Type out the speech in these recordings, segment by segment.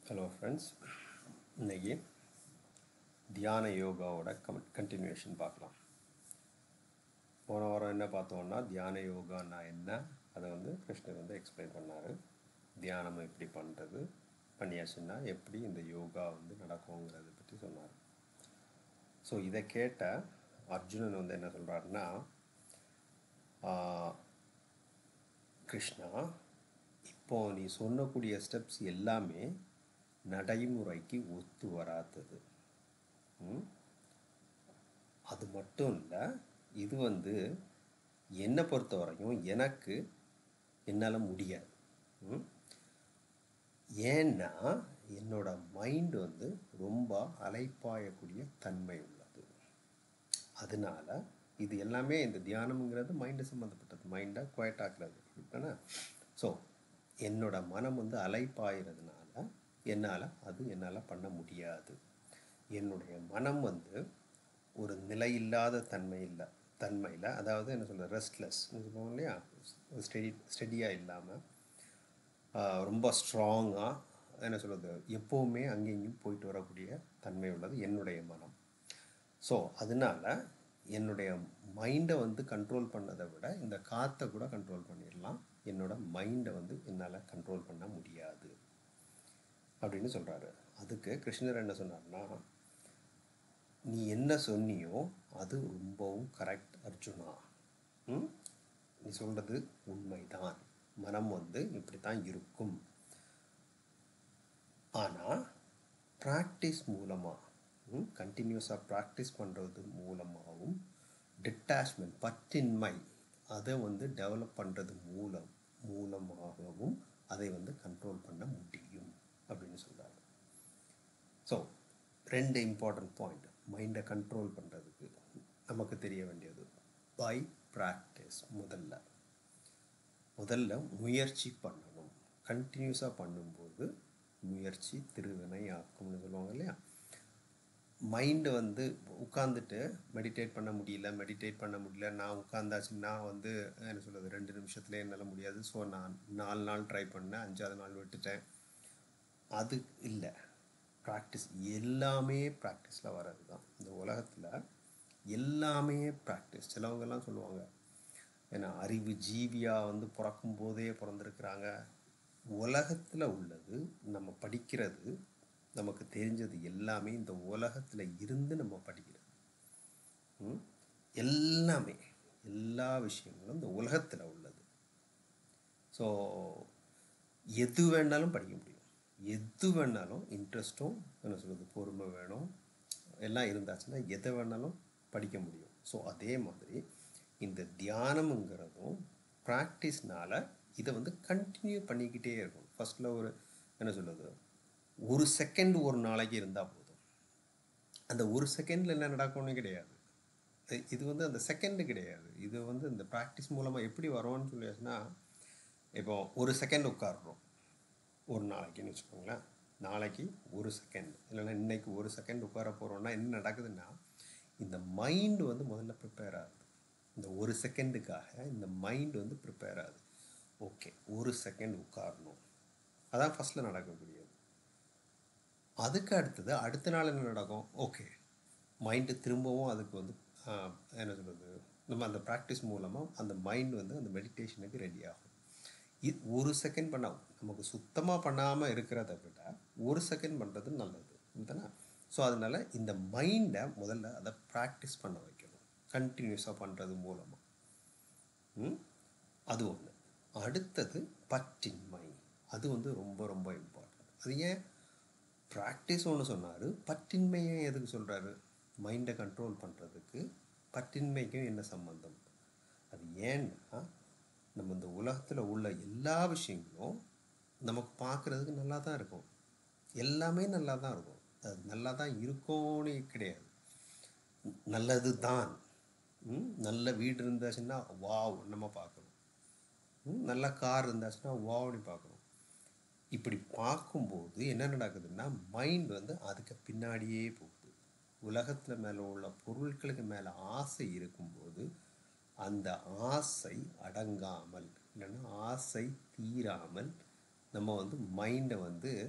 Hello friends இன்னைக்கு தியான யோகாவோட come continuation பார்க்கலாம் போன வாரம் என்ன பார்த்தோம்னா தியான யோகான்னா என்ன அதை வந்து கிருஷ்ணர் வந்து எக்ஸ்பிளைன் பண்ணார் தியானம் எப்படி பண்ணுறது பண்ணியாச்சுன்னா எப்படி இந்த யோகா வந்து நடக்குங்கிறத பற்றி சொன்னார் ஸோ இதை கேட்ட அர்ஜுனன் வந்து என்ன சொல்கிறாருன்னா கிருஷ்ணா இப்போ நீ சொன்னக்கூடிய ஸ்டெப்ஸ் எல்லாமே நடைமுறைக்கு ஒத்து வராதது ம்? அது மட்டும் இல்லை இது வந்து என்னை பொறுத்த வரையும் எனக்கு என்னால் முடியாது ம்? ஏன்னா என்னோட மைண்ட் வந்து ரொம்ப அலைப்பாயக்கூடிய தன்மை உள்ளது அதனால இது எல்லாமே இந்த தியானம்ங்கிறது மைண்டு சம்மந்தப்பட்டது மைண்டை குவைட் ஆக்குறது தானே ஸோ என்னோட மனம் வந்து அலைப்பாயிறதுனால என்னால் அது என்னால் பண்ண முடியாது என்னுடைய மனம் வந்து ஒரு நிலையில்லாத தன்மை இல்லை தன்மையில் அதாவது என்ன சொல்கிறது ரெஸ்ட்லெஸ் சொல்லுவோம் இல்லையா ஸ்டெடி ஸ்டெடியாக இல்லாமல் ரொம்ப ஸ்ட்ராங்காக என்ன சொல்கிறது எப்போவுமே அங்கேயும் இங்கேயும் போயிட்டு வரக்கூடிய தன்மை உள்ளது என்னுடைய மனம் ஸோ அதனால என்னுடைய மைண்டை வந்து கண்ட்ரோல் பண்ணதை விட இந்த காற்றை கூட கண்ட்ரோல் பண்ணிடலாம் என்னோட மைண்டை வந்து என்னால் கண்ட்ரோல் பண்ண முடியாது அப்படின்னு சொல்கிறாரு அதுக்கு கிருஷ்ணர் என்ன சொன்னார்னா நீ என்ன சொன்னியோ அது ரொம்பவும் கரெக்ட் அர்ஜுனா ம்? நீ சொல்கிறது உண்மைதான் மனம் வந்து இப்படி தான் இருக்கும் ஆனால் ப்ராக்டிஸ் மூலமாக கண்டினியூஸாக ப்ராக்டிஸ் பண்ணுறது மூலமாகவும் டிட்டாச்மெண்ட் பற்றின்மை அதை வந்து டெவலப் பண்ணுறது மூலம் மூலமாகவும் அதை வந்து கண்ட்ரோல் பண்ண முடியும் அப்படின்னு சொல்கிறாரு ஸோ ரெண்டு இம்பார்ட்டன்ட் பாயிண்ட் மைண்டை கண்ட்ரோல் பண்ணுறதுக்கு நமக்கு தெரிய வேண்டியது பை ப்ராக்டிஸ் முதல்ல முதல்ல முயற்சி பண்ணணும் கண்டினியூஸாக பண்ணும்போது முயற்சி திருவினை ஆக்கும்னு சொல்லுவாங்க இல்லையா மைண்டு வந்து உட்காந்துட்டு மெடிடேட் பண்ண முடியல மெடிடேட் பண்ண முடியல நான் உட்காந்தாச்சுன்னா வந்து என்ன சொல்கிறது ரெண்டு நிமிஷத்துல என்னால் முடியாது ஸோ நான் நாலு நாள் ட்ரை பண்ணேன் அஞ்சாவது நாள் விட்டுட்டேன் அது இல்லை ப்ராக்டிஸ் எல்லாமே ப்ராக்டிஸில் வர்றது தான் இந்த உலகத்தில் எல்லாமே ப்ராக்டிஸ் சிலவங்கெல்லாம் சொல்லுவாங்க ஏன்னா அறிவு ஜீவியாக வந்து பிறக்கும் போதே பிறந்திருக்கிறாங்க உலகத்தில் உள்ளது நம்ம படிக்கிறது நமக்கு தெரிஞ்சது எல்லாமே இந்த உலகத்தில் இருந்து நம்ம படிக்கிறது ம்? எல்லாமே எல்லா விஷயங்களும் இந்த உலகத்தில் உள்ளது ஸோ எது வேணாலும் படிக்க முடியும் எது வேணாலும் இன்ட்ரெஸ்ட்டும் என்ன சொல்கிறது பொறுமை வேணும் எல்லாம் இருந்தாச்சுன்னா எதை வேணாலும் படிக்க முடியும் ஸோ அதே மாதிரி இந்த தியானம்ங்கிறதும் ப்ராக்டிஸ்னால இதை வந்து கண்டினியூ பண்ணிக்கிட்டே இருக்கும் ஃபர்ஸ்டில் ஒரு என்ன சொல்கிறது ஒரு செகண்ட் ஒரு நாளைக்கு இருந்தால் போதும் அந்த ஒரு செகண்டில் என்ன நடக்கும்னு கிடையாது இது- இது வந்து அந்த செகண்டு கிடையாது இது வந்து இந்த ப்ராக்டிஸ் மூலமாக எப்படி வரும்னு சொல்லியாச்சுன்னா இப்போ ஒரு செகண்ட் உட்காடுறோம் ஒரு நாளைக்குன்னு வச்சுக்கோங்களேன் நாளைக்கு ஒரு செகண்ட் இல்லைன்னா இன்னைக்கு ஒரு செகண்ட் உட்கார போகிறோம்னா என்ன நடக்குதுன்னா இந்த மைண்டு வந்து முதல்ல ப்ரிப்பேர் ஆகுது இந்த ஒரு செகண்டுக்காக இந்த மைண்டு வந்து ப்ரிப்பேர் ஆகுது ஓகே ஒரு செகண்ட் உட்காரணும் அதான் ஃபஸ்ட்டில் நடக்கக்கூடியது அதுக்கு அடுத்தது அடுத்த நாள் என்ன நடக்கும் ஓகே மைண்டு திரும்பவும் அதுக்கு வந்து ஆஹ், என்ன சொல்கிறது நம்ம அந்த ப்ராக்டிஸ் மூலமாக அந்த மைண்ட் வந்து அந்த மெடிடேஷனுக்கு ரெடி ஆகும் இது ஒரு செகண்ட் பண்ண நமக்கு சுத்தமாக பண்ணாமல் இருக்கிறத விட ஒரு செகண்ட் பண்ணுறது நல்லது தானே ஸோ அதனால் இந்த மைண்டை முதல்ல அதை ப்ராக்டிஸ் பண்ண வைக்கணும் கண்டினியூஸாக பண்ணுறது மூலமாக ம்? அது ஒன்று அடுத்தது பற்றின்மை அது வந்து ரொம்ப ரொம்ப இம்பார்ட்டன்ட் அது ஏன் ப்ராக்டிஸ் ஒன்று சொன்னார் பற்றின்மையை எதுக்கு சொல்கிறாரு மைண்டை கண்ட்ரோல் பண்ணுறதுக்கு பற்றின்மைக்கும் என்ன சம்பந்தம் அது ஏன்னா நம்ம இந்த உலகத்தில் உள்ள எல்லா விஷயங்களும் நமக்கு பார்க்குறதுக்கு நல்லா தான் இருக்கும் எல்லாமே நல்லா தான் இருக்கும் அது நல்லா தான் இருக்கும்னு கிடையாது நல்லது தான் ம், நல்ல வீடு இருந்தாச்சுன்னா வாவ் நம்ம பார்க்கணும் ம், நல்ல கார் இருந்தாச்சுன்னா வாவ்னு பார்க்கணும் இப்படி பார்க்கும்போது என்ன நடக்குதுன்னா மைண்ட் வந்து அதுக்கு பின்னாடியே போகுது உலகத்தில் மேலே உள்ள பொருட்களுக்கு மேலே ஆசை இருக்கும்போது அந்த ஆசை அடங்காமல் இல்லைன்னா ஆசை தீராமல் நம்ம வந்து மைண்டை வந்து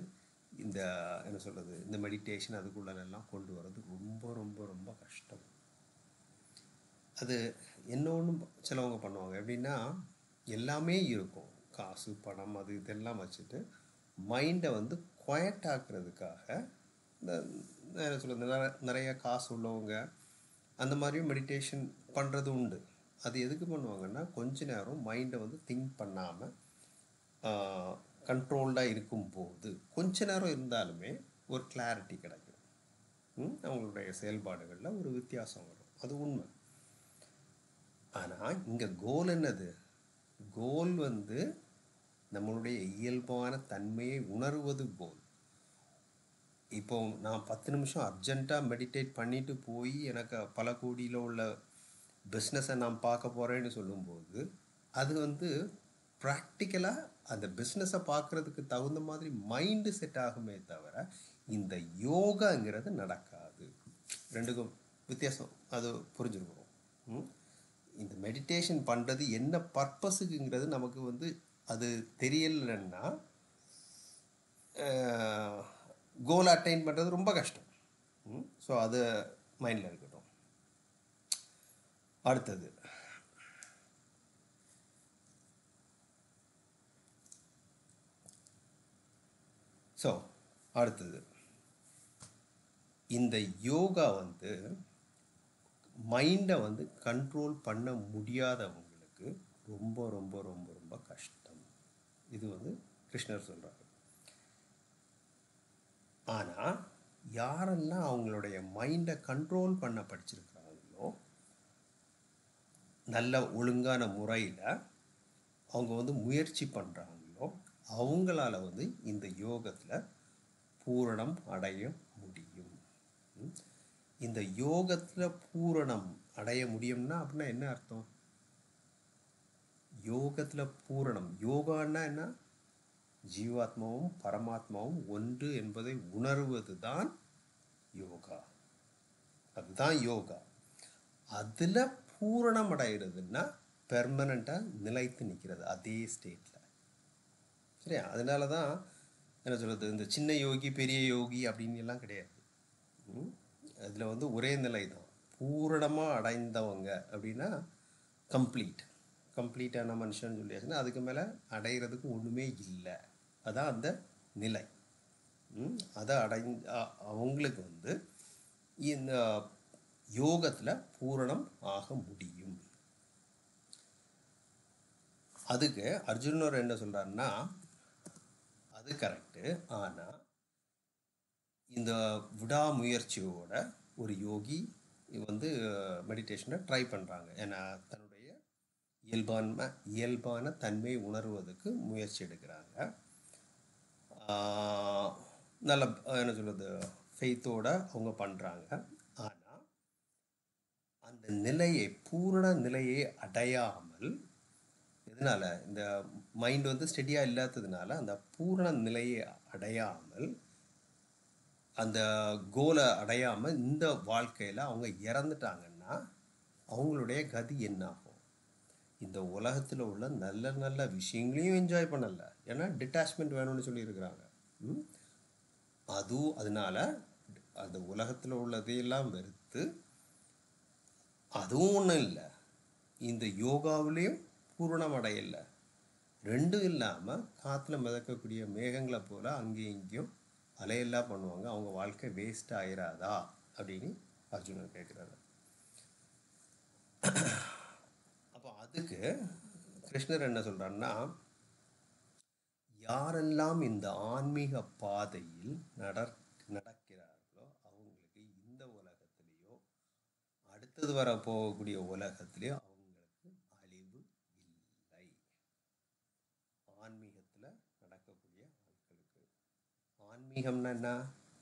இந்த என்ன சொல்கிறது இந்த மெடிடேஷன் அதுக்குள்ளெல்லாம் கொண்டு வர்றது ரொம்ப ரொம்ப ரொம்ப கஷ்டம் அது இன்னொன்று சிலவங்க பண்ணுவாங்க எப்படின்னா எல்லாமே இருக்கும் காசு பணம் அது இதெல்லாம் வச்சுட்டு மைண்டை வந்து குவயட் ஆக்குறதுக்காக இந்த என்ன சொல்கிறது நிறைய காசு உள்ளவங்க அந்த மாதிரியும் மெடிடேஷன் பண்ணுறது உண்டு அது எதுக்கு பண்ணுவாங்கன்னா கொஞ்ச நேரம் மைண்டை வந்து திங்க் பண்ணாமல் கண்ட்ரோல்டாக இருக்கும்போது கொஞ்ச நேரம் இருந்தாலுமே ஒரு கிளாரிட்டி கிடைக்கும் ம், அவங்களுடைய செயல்பாடுகளில் ஒரு வித்தியாசம் வரும் அது உண்மை ஆனால் இங்கே கோல் என்னது கோல் வந்து நம்மளுடைய இயல்பான தன்மையை உணர்வது கோல் இப்போ நான் பத்து நிமிஷம் அர்ஜென்ட்டாக மெடிடேட் பண்ணிட்டு போய் எனக்கு பல கோடியில் உள்ள பிஸ்னஸை நான் பார்க்க போகிறேன்னு சொல்லும்போது அது வந்து ப்ராக்டிக்கலாக அந்த பிஸ்னஸை பார்க்குறதுக்கு தகுந்த மாதிரி மைண்டு செட் ஆகுமே தவிர இந்த யோகாங்கிறது நடக்காது ரெண்டுக்கும் வித்தியாசம் அது புரிஞ்சுருக்கணும் ம்? இந்த மெடிடேஷன் பண்ணுறது என்ன பர்பஸுக்குங்கிறது நமக்கு வந்து அது தெரியலைன்னா கோல் அட்டைன் பண்ணுறது ரொம்ப கஷ்டம் ஸோ அது மைண்டில் இருக்கட்டும் அடுத்தது ஸோ அடுத்தது இந்த யோகா வந்து மைண்டை வந்து கண்ட்ரோல் பண்ண முடியாதவங்களுக்கு ரொம்ப ரொம்ப ரொம்ப ரொம்ப கஷ்டம் இது வந்து கிருஷ்ணர் சொல்கிறாரு ஆனால் யாரெல்லாம் அவங்களுடைய மைண்டை கண்ட்ரோல் பண்ண படிச்சிருக்கிறாங்களோ நல்ல ஒழுங்கான முறையில் அவங்க வந்து முயற்சி பண்ணுறாங்களோ அவங்களால வந்து இந்த யோகத்தில் பூரணம் அடைய முடியும் ம்? இந்த யோகத்தில் பூரணம் அடைய முடியும்னா அப்படின்னா என்ன அர்த்தம் யோகத்தில் பூரணம் யோகான்னா என்ன ஜீவாத்மாவும் பரமாத்மாவும் ஒன்று என்பதை உணர்வது தான் யோகா அதுதான் யோகா அதில் பூரணம் அடைகிறதுன்னா பெர்மனண்ட்டாக நிலைத்து நிற்கிறது அதே ஸ்டேட்டில் சரியா அதனால தான் என்ன சொல்கிறது இந்த சின்ன யோகி பெரிய யோகி அப்படின்னு எல்லாம் கிடையாது அதில் வந்து ஒரே நிலை தான் பூரணமாக அடைந்தவங்க அப்படின்னா கம்ப்ளீட் கம்ப்ளீட்டான மனுஷன் சொல்லியாச்சுன்னா அதுக்கு மேலே அடைகிறதுக்கு ஒன்றுமே இல்லை அதான் அந்த நிலை ம், அதை அடை அ- அவங்களுக்கு வந்து இந்த யோகத்தில் பூரணம் ஆக முடியும் அதுக்கு அர்ஜுனர் என்ன சொல்றாருன்னா அது கரெக்டு ஆனால் இந்த விடாமுயற்சியோட ஒரு யோகி வந்து மெடிடேஷனை ட்ரை பண்ணுறாங்க ஏன்னா தன்னுடைய இயல்பான இயல்பான தன்மையை உணர்வதற்கு முயற்சி எடுக்கிறாங்க ஆஹ் நல்ல என்ன சொல்கிறது ஃபெய்த்தோட அவங்க பண்ணுறாங்க ஆனால் அந்த நிலையை பூரண நிலையை அடையாமல் எதனால இந்த மைண்ட் வந்து ஸ்டெடியாக இல்லாததுனால அந்த பூரண நிலையை அடையாமல் அந்த கோலை அடையாமல் இந்த வாழ்க்கையில் அவங்க இறந்துட்டாங்கன்னா அவங்களுடைய கதி என்ன ஆகும் இந்த உலகத்தில் உள்ள நல்ல நல்ல விஷயங்களையும் என்ஜாய் பண்ணல ஏன்னா டிட்டாச்மெண்ட் வேணும்னு சொல்லியிருக்கிறாங்க ம்? அதுவும் அதனால அந்த உலகத்தில் உள்ளதையெல்லாம் வெறுத்து அதுவும் ஒன்றும் இல்லை இந்த யோகாவிலையும் பூரணம் அடையல ரெண்டும் இல்லாமல் காற்றுல மிதக்கக்கூடிய மேகங்களை போல அங்கேயும் இங்கேயும் அலையெல்லாம் பண்ணுவாங்க அவங்க வாழ்க்கை வேஸ்ட் ஆயிராதா அப்படின்னு அர்ஜுனன் கேட்குறாரு அப்போ அதுக்கு கிருஷ்ணர் என்ன சொல்றாருன்னா யாரெல்லாம் இந்த ஆன்மீக பாதையில் நடக் நடக்கிறார்களோ அவங்களுக்கு இந்த உலகத்திலேயோ அடுத்தது வர போகக்கூடிய உலகத்திலேயோ அவங்களுக்கு அழிவு இல்லை ஆன்மீகத்தில் நடக்கக்கூடிய ஆட்களுக்கு ஆன்மீகம்னா என்ன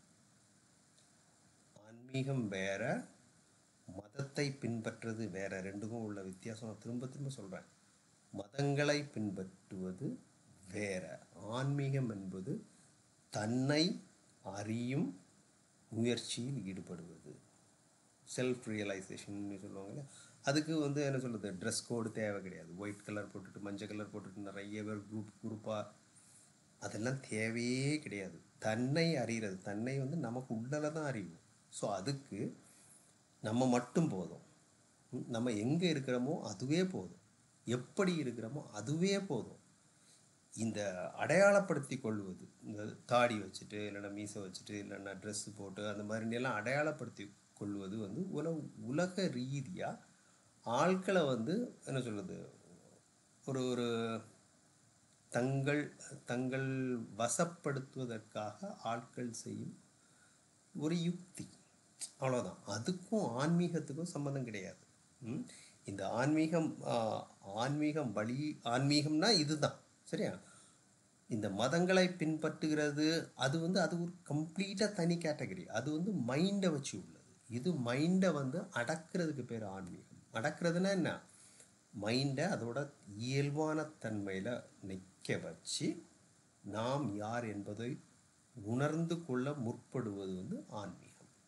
ஆன்மீகம் வேற மதத்தை பின்பற்றுறது வேற ரெண்டுக்கும் உள்ள வித்தியாசம் நான் திரும்ப திரும்ப சொல்கிறேன் மதங்களை பின்பற்றுவது வேற ஆன்மீகம் என்பது தன்னை அறியும் முயற்சியில் ஈடுபடுவது செல்ஃப் ரியலைசேஷன் சொல்லுவாங்கல்ல அதுக்கு வந்து என்ன சொல்கிறது ட்ரெஸ் கோடு தேவை கிடையாது ஒயிட் கலர் போட்டுட்டு மஞ்சள் கலர் போட்டுட்டு நிறைய பேர் குரூப் குரூப்பாக அதெல்லாம் தேவையே கிடையாது தன்னை அறிகிறது தன்னை வந்து நமக்கு உள்ளல தான் அறிவோம் ஸோ அதுக்கு நம்ம மட்டும் போதும் ம், நம்ம எங்கே இருக்கிறோமோ அதுவே போதும் எப்படி இருக்கிறோமோ அதுவே போதும் இந்த அடையாளப்படுத்தி கொள்வது இந்த தாடி வச்சுட்டு இல்லைன்னா மீசை வச்சுட்டு இல்லைன்னா ட்ரெஸ்ஸு போட்டு அந்த மாதிரி எல்லாம் அடையாளப்படுத்தி கொள்வது வந்து உல உலக ரீதியாக ஆட்களை வந்து என்ன சொல்கிறது ஒரு ஒரு தங்கள் தங்கள் வசப்படுத்துவதற்காக ஆட்கள் செய்யும் ஒரு யுக்தி அவ்வளோதான் அதுக்கும் ஆன்மீகத்துக்கும் சம்மந்தம் கிடையாது ம்? இந்த ஆன்மீகம் ஆ, ஆன்மீகம் வழி ஆன்மீகம்னா இதுதான் சரியா இந்த மதங்களை பின்பற்றுகிறது அது வந்து அது ஒரு கம்ப்ளீட்டாக தனி கேட்டகரி அது வந்து மைண்டை வச்சு உள்ளது இது மைண்டை வந்து அடக்கிறதுக்கு பேர் ஆன்மீகம் அடக்கிறதுனா என்ன மைண்டை அதோட இயல்பான தன்மையில் நிற்க வச்சு நாம் யார் என்பதை உணர்ந்து கொள்ள முற்படுவது வந்து ஆன்மீகம்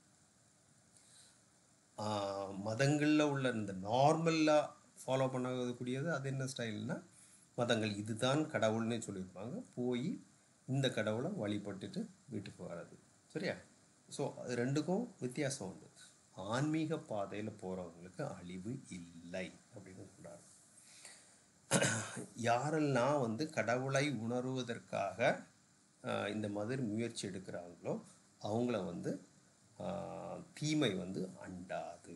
மதங்களில் உள்ள இந்த நார்மலாக ஃபாலோ பண்ணக்கூடியது அது என்ன ஸ்டைல்னா மதங்கள் இதுதான் கடவுள்னு சொல்லியிருப்பாங்க போய் இந்த கடவுளை வழிபட்டுட்டு வீட்டுக்கு வர்றது சரியா ஸோ அது ரெண்டுக்கும் வித்தியாசம் உண்டு ஆன்மீக பாதையில் போகிறவங்களுக்கு அழிவு இல்லை அப்படின்னு சொல்கிறாங்க யாரெல்லாம் வந்து கடவுளை உணருவதற்காக ஆஹ், இந்த மாதிரி முயற்சி எடுக்கிறாங்களோ அவங்கள வந்து ஆஹ், தீமை வந்து அண்டாது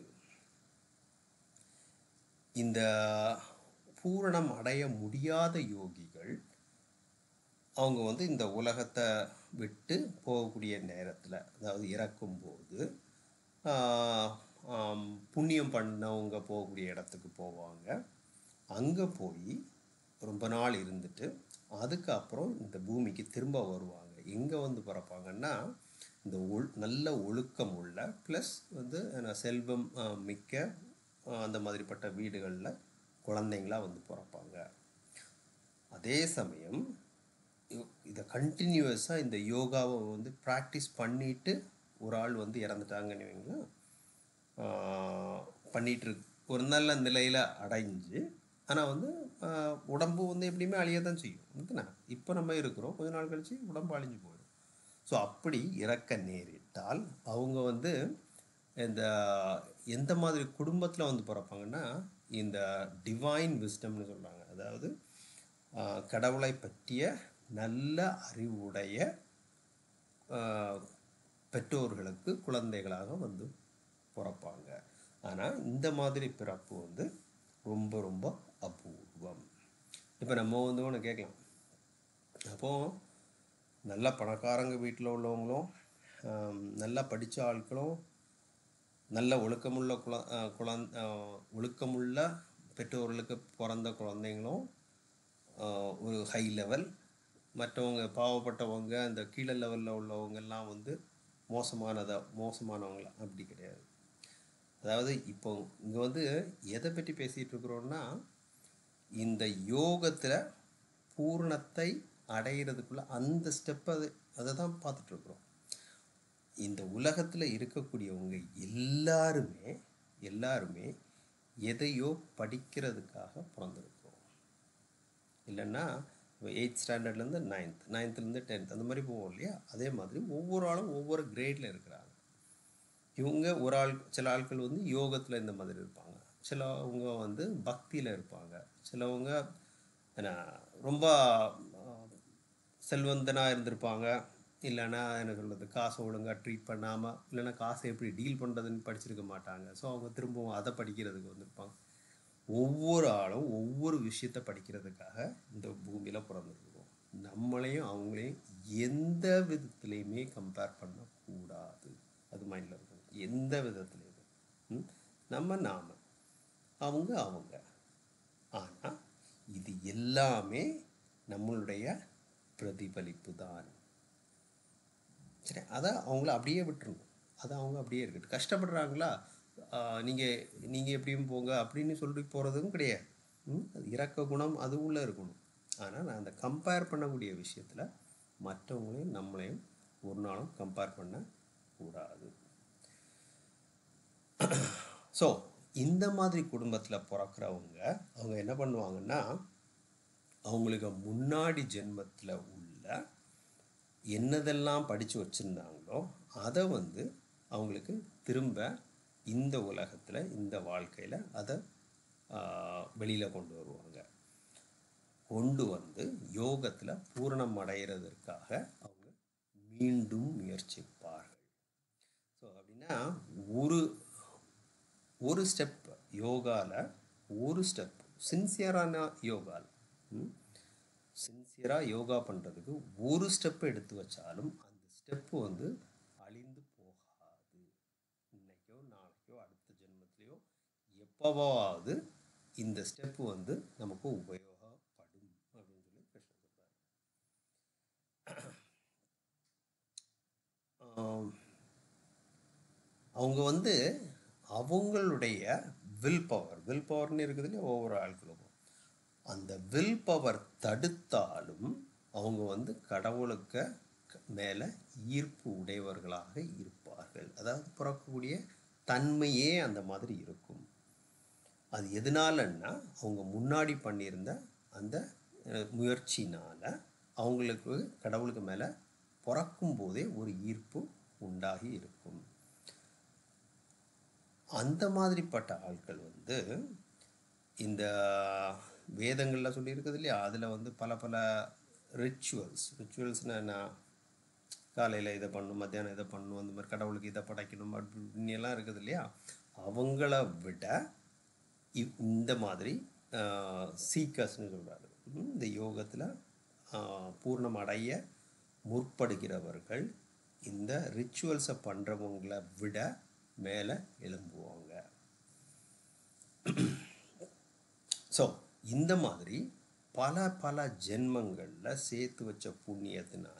இந்த பூரணம் அடைய முடியாத யோகிகள் அவங்க வந்து இந்த உலகத்தை விட்டு போகக்கூடிய நேரத்தில் அதாவது இறக்கும்போது ஆஹ், ஆம், புண்ணியம் பண்ணவங்க போகக்கூடிய இடத்துக்கு போவாங்க அங்கே போய் ரொம்ப நாள் இருந்துட்டு அதுக்கப்புறம் இந்த பூமிக்கு திரும்ப வருவாங்க எங்கே வந்து பிறப்பாங்கன்னா இந்த ஒழு நல்ல ஒழுக்கம் உள்ள ப்ளஸ் வந்து என்ன, செல்வம் ஆஹ், மிக்க ஆஹ், அந்த மாதிரிப்பட்ட வீடுகளில் குழந்தைங்களா வந்து பிறப்பாங்க அதே சமயம் இ- இதை கண்டினியூஸாக இந்த யோகாவை வந்து ப்ராக்டிஸ் பண்ணிட்டு ஒரு ஆள் வந்து இறந்துட்டாங்கன்னு வைங்களேன் ஆஹ் பண்ணிட்டு இருக்கு ஒரு நல்ல நிலையில் அடைஞ்சு ஆனால் வந்து ஆஹ் உடம்பு வந்து எப்படியுமே அழிய தான் செய்யும் இதுனா இப்போ நம்ம இருக்கிறோம் கொஞ்ச நாள் கழிச்சு உடம்பு அழிஞ்சு போயிடும் ஸோ அப்படி இறக்க நேரிட்டால் அவங்க வந்து இந்த எந்த மாதிரி குடும்பத்தில் வந்து பிறப்பாங்கன்னா இந்த டிவைன் விஸ்டம்னு சொல்கிறாங்க அதாவது ஆஹ் கடவுளை பற்றிய நல்ல அறிவுடைய ஆஹ் பெற்றோர்களுக்கு குழந்தைகளாக வந்து பிறப்பாங்க ஆனால் இந்த மாதிரி பிறப்பு வந்து ரொம்ப ரொம்ப அபூர்வம் இப்போ நம்ம வந்து ஒன்று கேட்கலாம் அப்போது நல்ல பணக்காரங்க வீட்டில் உள்ளவங்களும் ஆம், நல்லா படித்த ஆட்களும் நல்ல ஒழுக்கமுள்ள குழ குழந் ஒழுக்கமுள்ள பெற்றோர்களுக்கு பிறந்த குழந்தைங்களும் ஆஹ், ஒரு ஹை லெவல் மற்றவங்க பாவப்பட்டவங்க அந்த கீழே லெவலில் உள்ளவங்கெல்லாம் வந்து மோசமானதா மோசமானவங்களா அப்படி கிடையாது அதாவது இப்போ இங்கே வந்து எதை பற்றி பேசிகிட்டு இருக்கிறோன்னா இந்த யோகத்தில் பூரணத்தை அடையிறதுக்குள்ள அந்த ஸ்டெப்பை அது அதை தான் பார்த்துட்ருக்குறோம் இந்த உலகத்தில் இருக்கக்கூடியவங்க எல்லாருமே எல்லாருமே எதையோ படிக்கிறதுக்காக பிறந்திருக்கிறோம் இல்லைன்னா எயித் ஸ்டாண்டர்ட்லேருந்து நைன்த் நைன்த்துலேருந்து டென்த் அந்த மாதிரி போவோம் இல்லையா அதே மாதிரி ஒவ்வொரு ஆளும் ஒவ்வொரு கிரேடில் இருக்கிறாங்க இவங்க ஒரு ஆள் சில ஆட்கள் வந்து யோகத்தில் இந்த மாதிரி இருப்பாங்க சிலவங்க வந்து பக்தியில் இருப்பாங்க சிலவங்க என்ன ரொம்ப ஆஹ், செல்வந்தனாக இருந்திருப்பாங்க இல்லைன்னா என்ன சொல்கிறது காசை ஒழுங்காக ட்ரீட் பண்ணாமல் இல்லைன்னா காசை எப்படி டீல் பண்ணுறதுன்னு படிச்சிருக்க மாட்டாங்க ஸோ அவங்க திரும்பவும் அதை படிக்கிறதுக்கு வந்திருப்பாங்க ஒவ்வொரு ஆளும் ஒவ்வொரு விஷயத்தை படிக்கிறதுக்காக இந்த பூமியில் பிறந்திருக்கிறோம் நம்மளையும் அவங்களையும் எந்த விதத்துலையுமே கம்பேர் பண்ணக்கூடாது அது மைண்டில் இருக்கணும் எந்த விதத்துலையும் ம்? நம்ம நாம அவங்க அவங்க ஆனால் இது எல்லாமே நம்மளுடைய பிரதிபலிப்பு தான் சரி அதை அவங்கள அப்படியே விட்டுருணும் அதை அவங்க அப்படியே இருக்கட்டும் கஷ்டப்படுறாங்களா நீங்கள் நீங்கள் எப்படியும் போங்க அப்படின்னு சொல்லி போகிறதும் கிடையாது ம்? அது இறக்க குணம் அது உள்ள இருக்கணும் ஆனால் நான் அந்த கம்பேர் பண்ணக்கூடிய விஷயத்தில் மற்றவங்களையும் நம்மளையும் ஒரு நாளும் கம்பேர் பண்ண கூடாது ஸோ இந்த மாதிரி குடும்பத்தில் பிறக்கிறவங்க அவங்க என்ன பண்ணுவாங்கன்னா அவங்களுக்கு முன்னாடி ஜென்மத்தில் உள்ள என்னதெல்லாம் படித்து வச்சுருந்தாங்களோ அதை வந்து அவங்களுக்கு திரும்ப இந்த உலகத்தில் இந்த வாழ்க்கையில் அதை வெளியில் கொண்டு வருவாங்க கொண்டு வந்து யோகத்தில் பூரணம் அடைகிறதற்காக அவங்க மீண்டும் முயற்சிப்பார்கள் ஸோ அப்படின்னா ஒரு ஒரு ஸ்டெப் யோகாவில் ஒரு ஸ்டெப் சின்சியரான யோகாவில் சின்சியராக யோகா பண்ணுறதுக்கு ஒரு ஸ்டெப் எடுத்து வச்சாலும் அந்த ஸ்டெப்பு வந்து அழிந்து போகாது இன்னைக்கோ நாளைக்கோ அடுத்த ஜென்மத்திலையோ எப்போவாவது இந்த ஸ்டெப்பு வந்து நமக்கு உபயோகப்படும் அப்படின்னு சொல்லி கிருஷ்ணன் சொல்கிறார் அவங்க வந்து அவங்களுடைய வில் பவர் வில் பவர்னு இருக்குது இல்லையா ஒவ்வொரு ஆட்களுக்கும் அந்த வில் பவர் தடுத்தாலும் அவங்க வந்து கடவுளுக்கு மேலே ஈர்ப்பு உடையவர்களாக இருப்பார்கள் அதாவது பிறக்கக்கூடிய தன்மையே அந்த மாதிரி இருக்கும் அது எதனாலன்னா அவங்க முன்னாடி பண்ணியிருந்த அந்த முயற்சினால் அவங்களுக்கு கடவுளுக்கு மேலே பிறக்கும் போதே ஒரு ஈர்ப்பு உண்டாகி இருக்கும் அந்த மாதிரிப்பட்ட ஆட்கள் வந்து இந்த வேதங்களில் சொல்லியிருக்குது இல்லையா அதில் வந்து பல பல ரிச்சுவல்ஸ் ரிச்சுவல்ஸ்னால் என்ன காலையில் இதை பண்ணணும் மத்தியானம் இதை பண்ணணும் அந்த மாதிரி கடவுளுக்கு இதை படைக்கணும் அப்படின்னு எல்லாம் இருக்குது இல்லையா அவங்கள விட இந்த மாதிரி சீக்கர்ஸ்னு சொல்கிறாரு இந்த யோகத்தில் பூர்ணம் அடைய முற்படுகிறவர்கள் இந்த ரிச்சுவல்ஸை பண்ணுறவங்களை விட மேலே எழும்புவாங்க ஸோ இந்த மாதிரி பல பல ஜென்மங்களில் சேர்த்து வச்ச புண்ணியத்தினால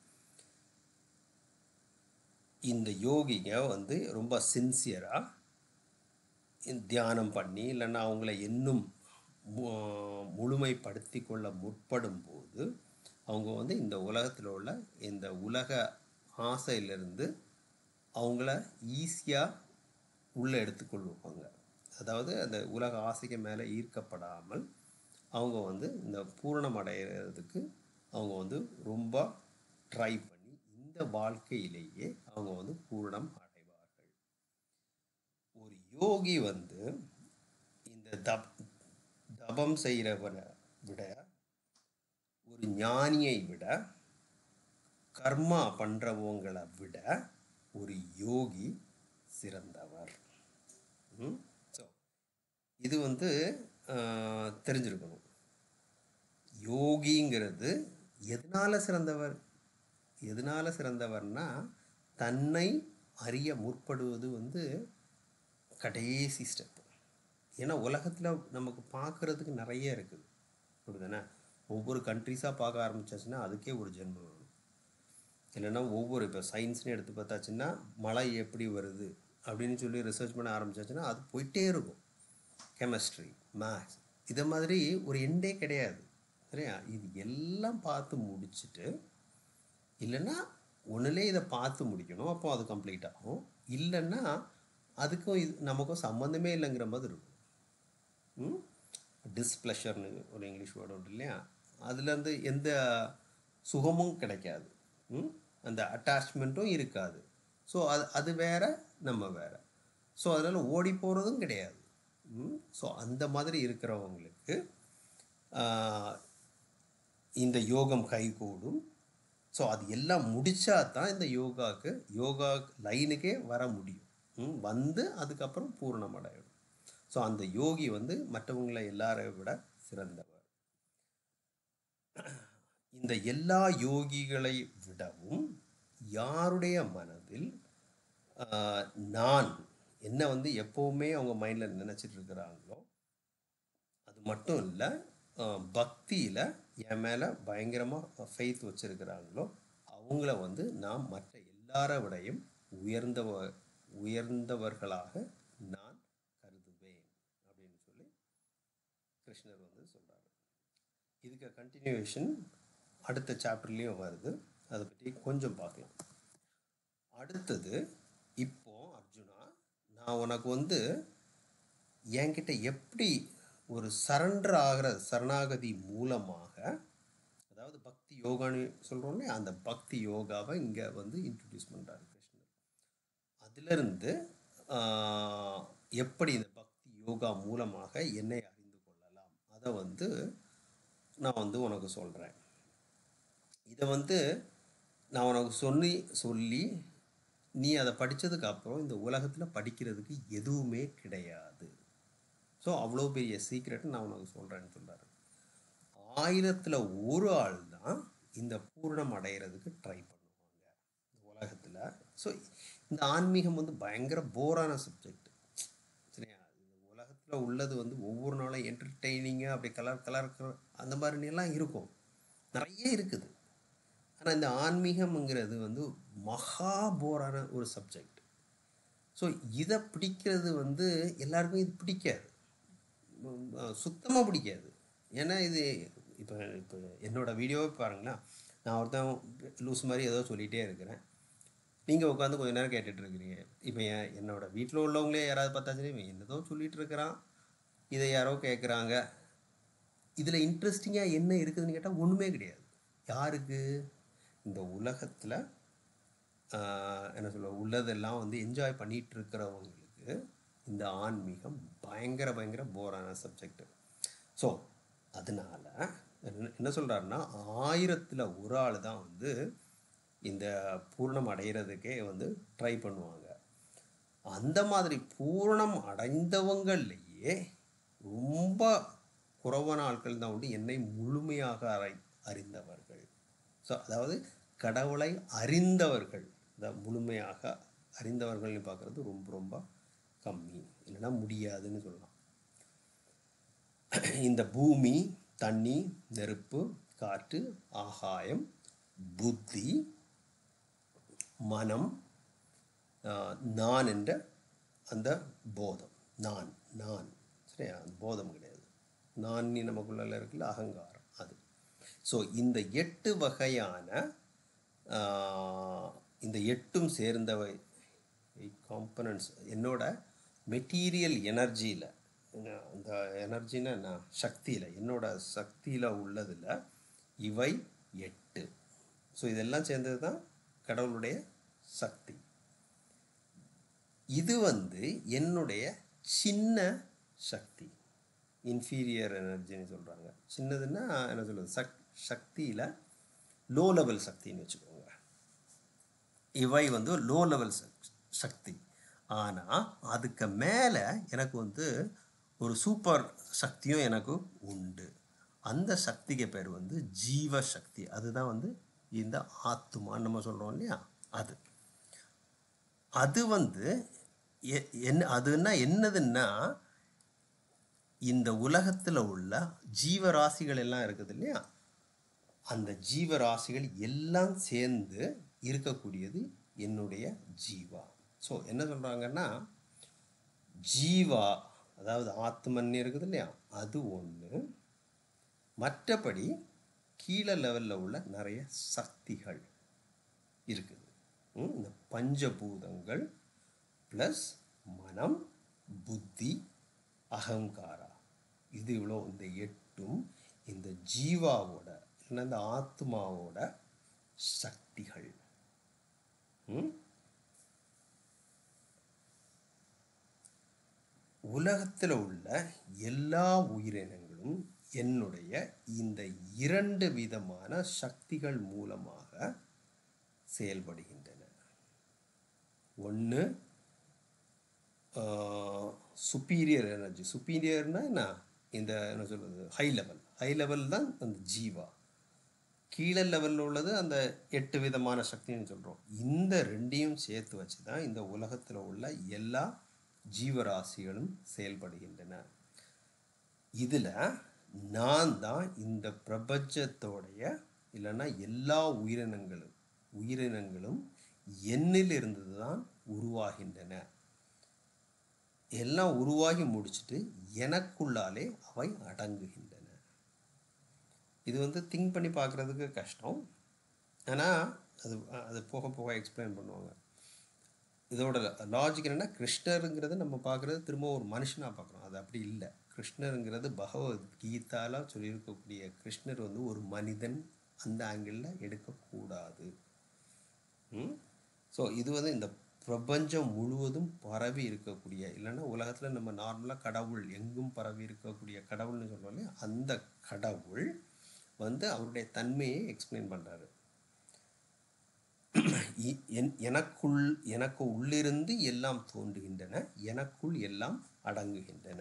இந்த யோகிங்க வந்து ரொம்ப சின்சியராக தியானம் பண்ணி இல்லைன்னா அவங்கள இன்னும் முழுமைப்படுத்தி கொள்ள முற்படும் போது அவங்க வந்து இந்த உலகத்தில் உள்ள இந்த உலக ஆசையிலிருந்து அவங்கள ஈஸியாக உள்ளே எடுத்துக்கொள்வாங்க அதாவது அந்த உலக ஆசைக்கு மேலே ஈர்க்கப்படாமல் அவங்க வந்து இந்த பூரணம் அடைகிறதுக்கு அவங்க வந்து ரொம்ப ட்ரை பண்ணி இந்த வாழ்க்கையிலேயே அவங்க வந்து பூரணம் அடைவார்கள் ஒரு யோகி வந்து இந்த தப் தபம் செய்கிறவனை விட ஒரு ஞானியை விட கர்மா பண்ணுறவங்களை விட ஒரு யோகி சிறந்தவர் ஸோ இது வந்து தெரிஞ்சிருக்கணும் யோகிங்கிறது எதனால் சிறந்தவர் எதனால் சிறந்தவர்னா தன்னை அறிய முற்படுவது வந்து கடைசி ஸ்டெப் ஏன்னா உலகத்தில் நமக்கு பார்க்குறதுக்கு நிறைய இருக்குது அப்படிதானே ஒவ்வொரு கண்ட்ரிஸாக பார்க்க ஆரம்பிச்சாச்சுன்னா அதுக்கே ஒரு ஜென்மம் வேணும் இல்லைன்னா ஒவ்வொரு இப்போ சயின்ஸ்னு எடுத்து பார்த்தாச்சுன்னா மழை எப்படி வருது அப்படின்னு சொல்லி ரிசர்ச் பண்ண ஆரம்பிச்சாச்சுன்னா அது போயிட்டே இருக்கும் கெமிஸ்ட்ரி மேக்ஸ் இதை மாதிரி ஒரு எண்டே கிடையாது சரியா இது எல்லாம் பார்த்து முடிச்சுட்டு இல்லைன்னா ஒன்றுலே இதை பார்த்து முடிக்கணும் அப்போ அது கம்ப்ளீட் ஆகும் இல்லைன்னா அதுக்கும் இது நமக்கும் சம்மந்தமே இல்லைங்கிற மாதிரி இருக்கும் டிஸ்ப்ளஷர்னு ஒரு இங்கிலீஷ் வேர்டு உண்டு இல்லையா அதுலேருந்து எந்த சுகமும் கிடைக்காது அந்த அட்டாச்மெண்ட்டும் இருக்காது ஸோ அது அது வேற நம்ம வேற ஸோ அதனால் ஓடி போகிறதும் கிடையாது ஸோ அந்த மாதிரி இருக்கிறவங்களுக்கு இந்த யோகம் கைகூடும் ஸோ அது எல்லாம் முடித்தா தான் இந்த யோகாவுக்கு யோகா லைனுக்கே வர முடியும் வந்து அதுக்கப்புறம் பூர்ணம் அடையணும் ஸோ அந்த யோகி வந்து மற்றவங்களை எல்லாரையும் விட சிறந்தவர் இந்த எல்லா யோகிகளை விடவும் யாருடைய மனதில் நான் என்ன வந்து எப்போவுமே அவங்க மைண்டில் நினச்சிட்டு இருக்கிறாங்களோ அது மட்டும் இல்லை பக்தியில் என் மேலே பயங்கரமாக ஃபெய்த் வச்சுருக்கிறாங்களோ அவங்கள வந்து நான் மற்ற எல்லார விடையும் உயர்ந்தவ உயர்ந்தவர்களாக நான் கருதுவேன் அப்படின்னு சொல்லி கிருஷ்ணர் வந்து சொல்கிறாரு இதுக்கு கண்டினியூவேஷன் அடுத்த சாப்டர்லேயும் வருது அதை பற்றி கொஞ்சம் பார்க்கலாம் அடுத்தது இப்போ அர்ஜுனா நான் உனக்கு வந்து என்கிட்ட எப்படி ஒரு சரண்டர் ஆகிற சரணாகதி மூலமாக அதாவது அதாவது பக்தி யோகான்னு சொல்கிறோம்ல அந்த பக்தி யோகாவை இங்கே வந்து இன்ட்ரடியூஸ் பண்ணுறாரு கிருஷ்ணர் அதிலிருந்து ஆஹ், எப்படி இந்த பக்தி யோகா மூலமாக என்னை அறிந்து கொள்ளலாம் அதை வந்து நான் வந்து உனக்கு சொல்கிறேன் இதை வந்து நான் உனக்கு சொல்லி சொல்லி நீ அதை படிச்சதுக்கு அப்புறம் இந்த உலகத்தில் படிக்கிறதுக்கு எதுவுமே கிடையாது ஸோ அவ்வளோ பெரிய சீக்ரெட் நான் உனக்கு சொல்கிறேன்னு சொல்றாரு ஆயிரத்தில் ஒரு ஆள் தான் இந்த பூரணம் அடையிறதுக்கு ட்ரை பண்ணுவாங்க இந்த உலகத்தில் ஸோ இந்த ஆன்மீகம் வந்து பயங்கர போரான சப்ஜெக்ட் சரியா இந்த உலகத்தில் உள்ளது வந்து ஒவ்வொரு நாளும் என்டர்டெய்னிங்காக அப்படி கலர் கலர் கலர் அந்த மாதிரி எல்லாம் இருக்கும் நிறைய இருக்குது ஆனால் இந்த ஆன்மீகம்ங்கிறது வந்து மகா போரான ஒரு சப்ஜெக்ட் ஸோ இதை பிடிக்கிறது வந்து எல்லாருக்கும் இது பிடிக்காது சுத்தமாக பிடிக்காது ஏன்னா இது இப்போ இப்போ என்னோட வீடியோவை பாருங்களேன் நான் ஒருத்தன் லூஸ் மாதிரி ஏதோ சொல்லிகிட்டே இருக்கிறேன் நீங்கள் உட்காந்து கொஞ்ச நேரம் கேட்டுட்டு இருக்கிறீங்க இப்போ என் என்னோட வீட்டில் உள்ளவங்களே யாராவது பார்த்தாச்சுன்னா இவன் என்னதோ சொல்லிட்டு இருக்கிறான் இதை யாரோ கேட்குறாங்க இதில் இன்ட்ரெஸ்டிங்காக என்ன இருக்குதுன்னு கேட்டால் ஒன்றுமே கிடையாது யாருக்கு இந்த உலகத்தில் என்ன சொல்ல உள்ளதெல்லாம் வந்து என்ஜாய் பண்ணிட்டு இருக்கிறவங்களுக்கு இந்த ஆன்மீகம் பயங்கர பயங்கர போரான சப்ஜெக்ட் ஸோ அதனால என்ன என்ன சொல்கிறாருன்னா ஆயிரத்தில் ஒரு ஆள் தான் வந்து இந்த பூர்ணம் அடைகிறதுக்கே வந்து ட்ரை பண்ணுவாங்க அந்த மாதிரி பூரணம் அடைந்தவங்கள்லேயே ரொம்ப குறைவான ஆட்கள் தான் வந்து என்னை முழுமையாக அறி அறிந்தவர்கள் ஸோ அதாவது கடவுளை அறிந்தவர்கள் இந்த முழுமையாக அறிந்தவர்கள்னு பார்க்குறது ரொம்ப ரொம்ப கம்மி இல்லைன்னா முடியாதுன்னு சொல்லலாம் இந்த பூமி தண்ணி நெருப்பு காற்று ஆகாயம் புத்தி மனம் ஆஹ், நான் என்ற அந்த போதம் நான் நான் சரியா அந்த போதம் கிடையாது நான் நீ நமக்குள்ள இருக்குல்ல அகங்காரம் அது ஸோ இந்த எட்டு வகையான ஆஹ், இந்த எட்டும் சேர்ந்தவை காம்பனன்ட்ஸ் என்னோட மெட்டீரியல் எனர்ஜியில் அந்த எனர்ஜின்னா என்ன சக்தியில் என்னோட சக்தியில் உள்ளதில் இவை எட்டு ஸோ இதெல்லாம் சேர்ந்தது தான் கடவுளுடைய சக்தி இது வந்து என்னுடைய சின்ன சக்தி இன்ஃபீரியர் எனர்ஜின்னு சொல்கிறாங்க சின்னதுன்னா என்ன சொல்கிறது சக் சக்தியில் லோ லெவல் சக்தின்னு வச்சுக்கோங்க இவை வந்து லோ லெவல் சக்தி ஆனால் அதுக்கு மேலே எனக்கு வந்து ஒரு சூப்பர் சக்தியும் எனக்கு உண்டு அந்த சக்திக்கு பேர் வந்து ஜீவ சக்தி அதுதான் வந்து இந்த ஆத்துமான்னு நம்ம சொல்கிறோம் இல்லையா அது அது வந்து எ- என்ன அதுன்னா என்னதுன்னா இந்த உலகத்தில் உள்ள ஜீவராசிகள் எல்லாம் இருக்குது இல்லையா அந்த ஜீவராசிகள் எல்லாம் சேர்ந்து இருக்கக்கூடியது என்னுடைய ஜீவா ஸோ என்ன சொல்கிறாங்கன்னா ஜீவா அதாவது ஆத்மன் இருக்குது இல்லையா அது ஒன்று மற்றபடி கீழே லெவலில் உள்ள நிறைய சக்திகள் இருக்குது ம், இந்த பஞ்சபூதங்கள் ப்ளஸ் மனம் புத்தி அகங்காரா இது இவ்வளோ இந்த எட்டும் இந்த ஜீவாவோட இல்லைன்னா இந்த ஆத்மாவோட சக்திகள் ம்? உலகத்தில் உள்ள எல்லா உயிரினங்களும் என்னுடைய இந்த இரண்டு விதமான சக்திகள் மூலமாக செயல்படுகின்றன ஒன்று சுப்பீரியர் எனர்ஜி சுப்பீரியர்னா என்ன இந்த என்ன சொல்கிறது ஹை லெவல் ஹை லெவல் தான் அந்த ஜீவா கீழே லெவலில் உள்ளது அந்த எட்டு விதமான சக்தின்னு சொல்கிறோம் இந்த ரெண்டையும் சேர்த்து வச்சு தான் இந்த உலகத்தில் உள்ள எல்லா ஜீவராசிகளும் செயல்படுகின்றன இதில் நான் தான் இந்த பிரபஞ்சத்தோடைய இல்லைன்னா எல்லா உயிரினங்களும் உயிரினங்களும் என்னிலிருந்து தான் உருவாகின்றன எல்லாம் உருவாகி முடிச்சுட்டு எனக்குள்ளாலே அவை அடங்குகின்றன இது வந்து திங்க் பண்ணி பார்க்குறதுக்கு கஷ்டம் ஆனால் அது அது போக போக எக்ஸ்பிளைன் பண்ணுவாங்க இதோட லாஜிக் என்னன்னா கிருஷ்ணருங்கிறது நம்ம பார்க்குறது திரும்ப ஒரு மனுஷனாக பார்க்குறோம் அது அப்படி இல்லை கிருஷ்ணருங்கிறது பகவத்கீதால சொல்லியிருக்கக்கூடிய கிருஷ்ணர் வந்து ஒரு மனிதன் அந்த ஆங்கிளில் எடுக்கக்கூடாது ஸோ இது வந்து இந்த பிரபஞ்சம் முழுவதும் பரவி இருக்கக்கூடிய இல்லைன்னா உலகத்தில் நம்ம நார்மலாக கடவுள் எங்கும் பரவி இருக்கக்கூடிய கடவுள்னு சொல்கிறோம் இல்லையா அந்த கடவுள் வந்து அவருடைய தன்மையை எக்ஸ்பிளைன் பண்ணுறாரு எனக்குள் எனக்கு உள்ளிருந்து எல்லாம் தோன்றுகின்றன எனக்குள் எல்லாம் அடங்குகின்றன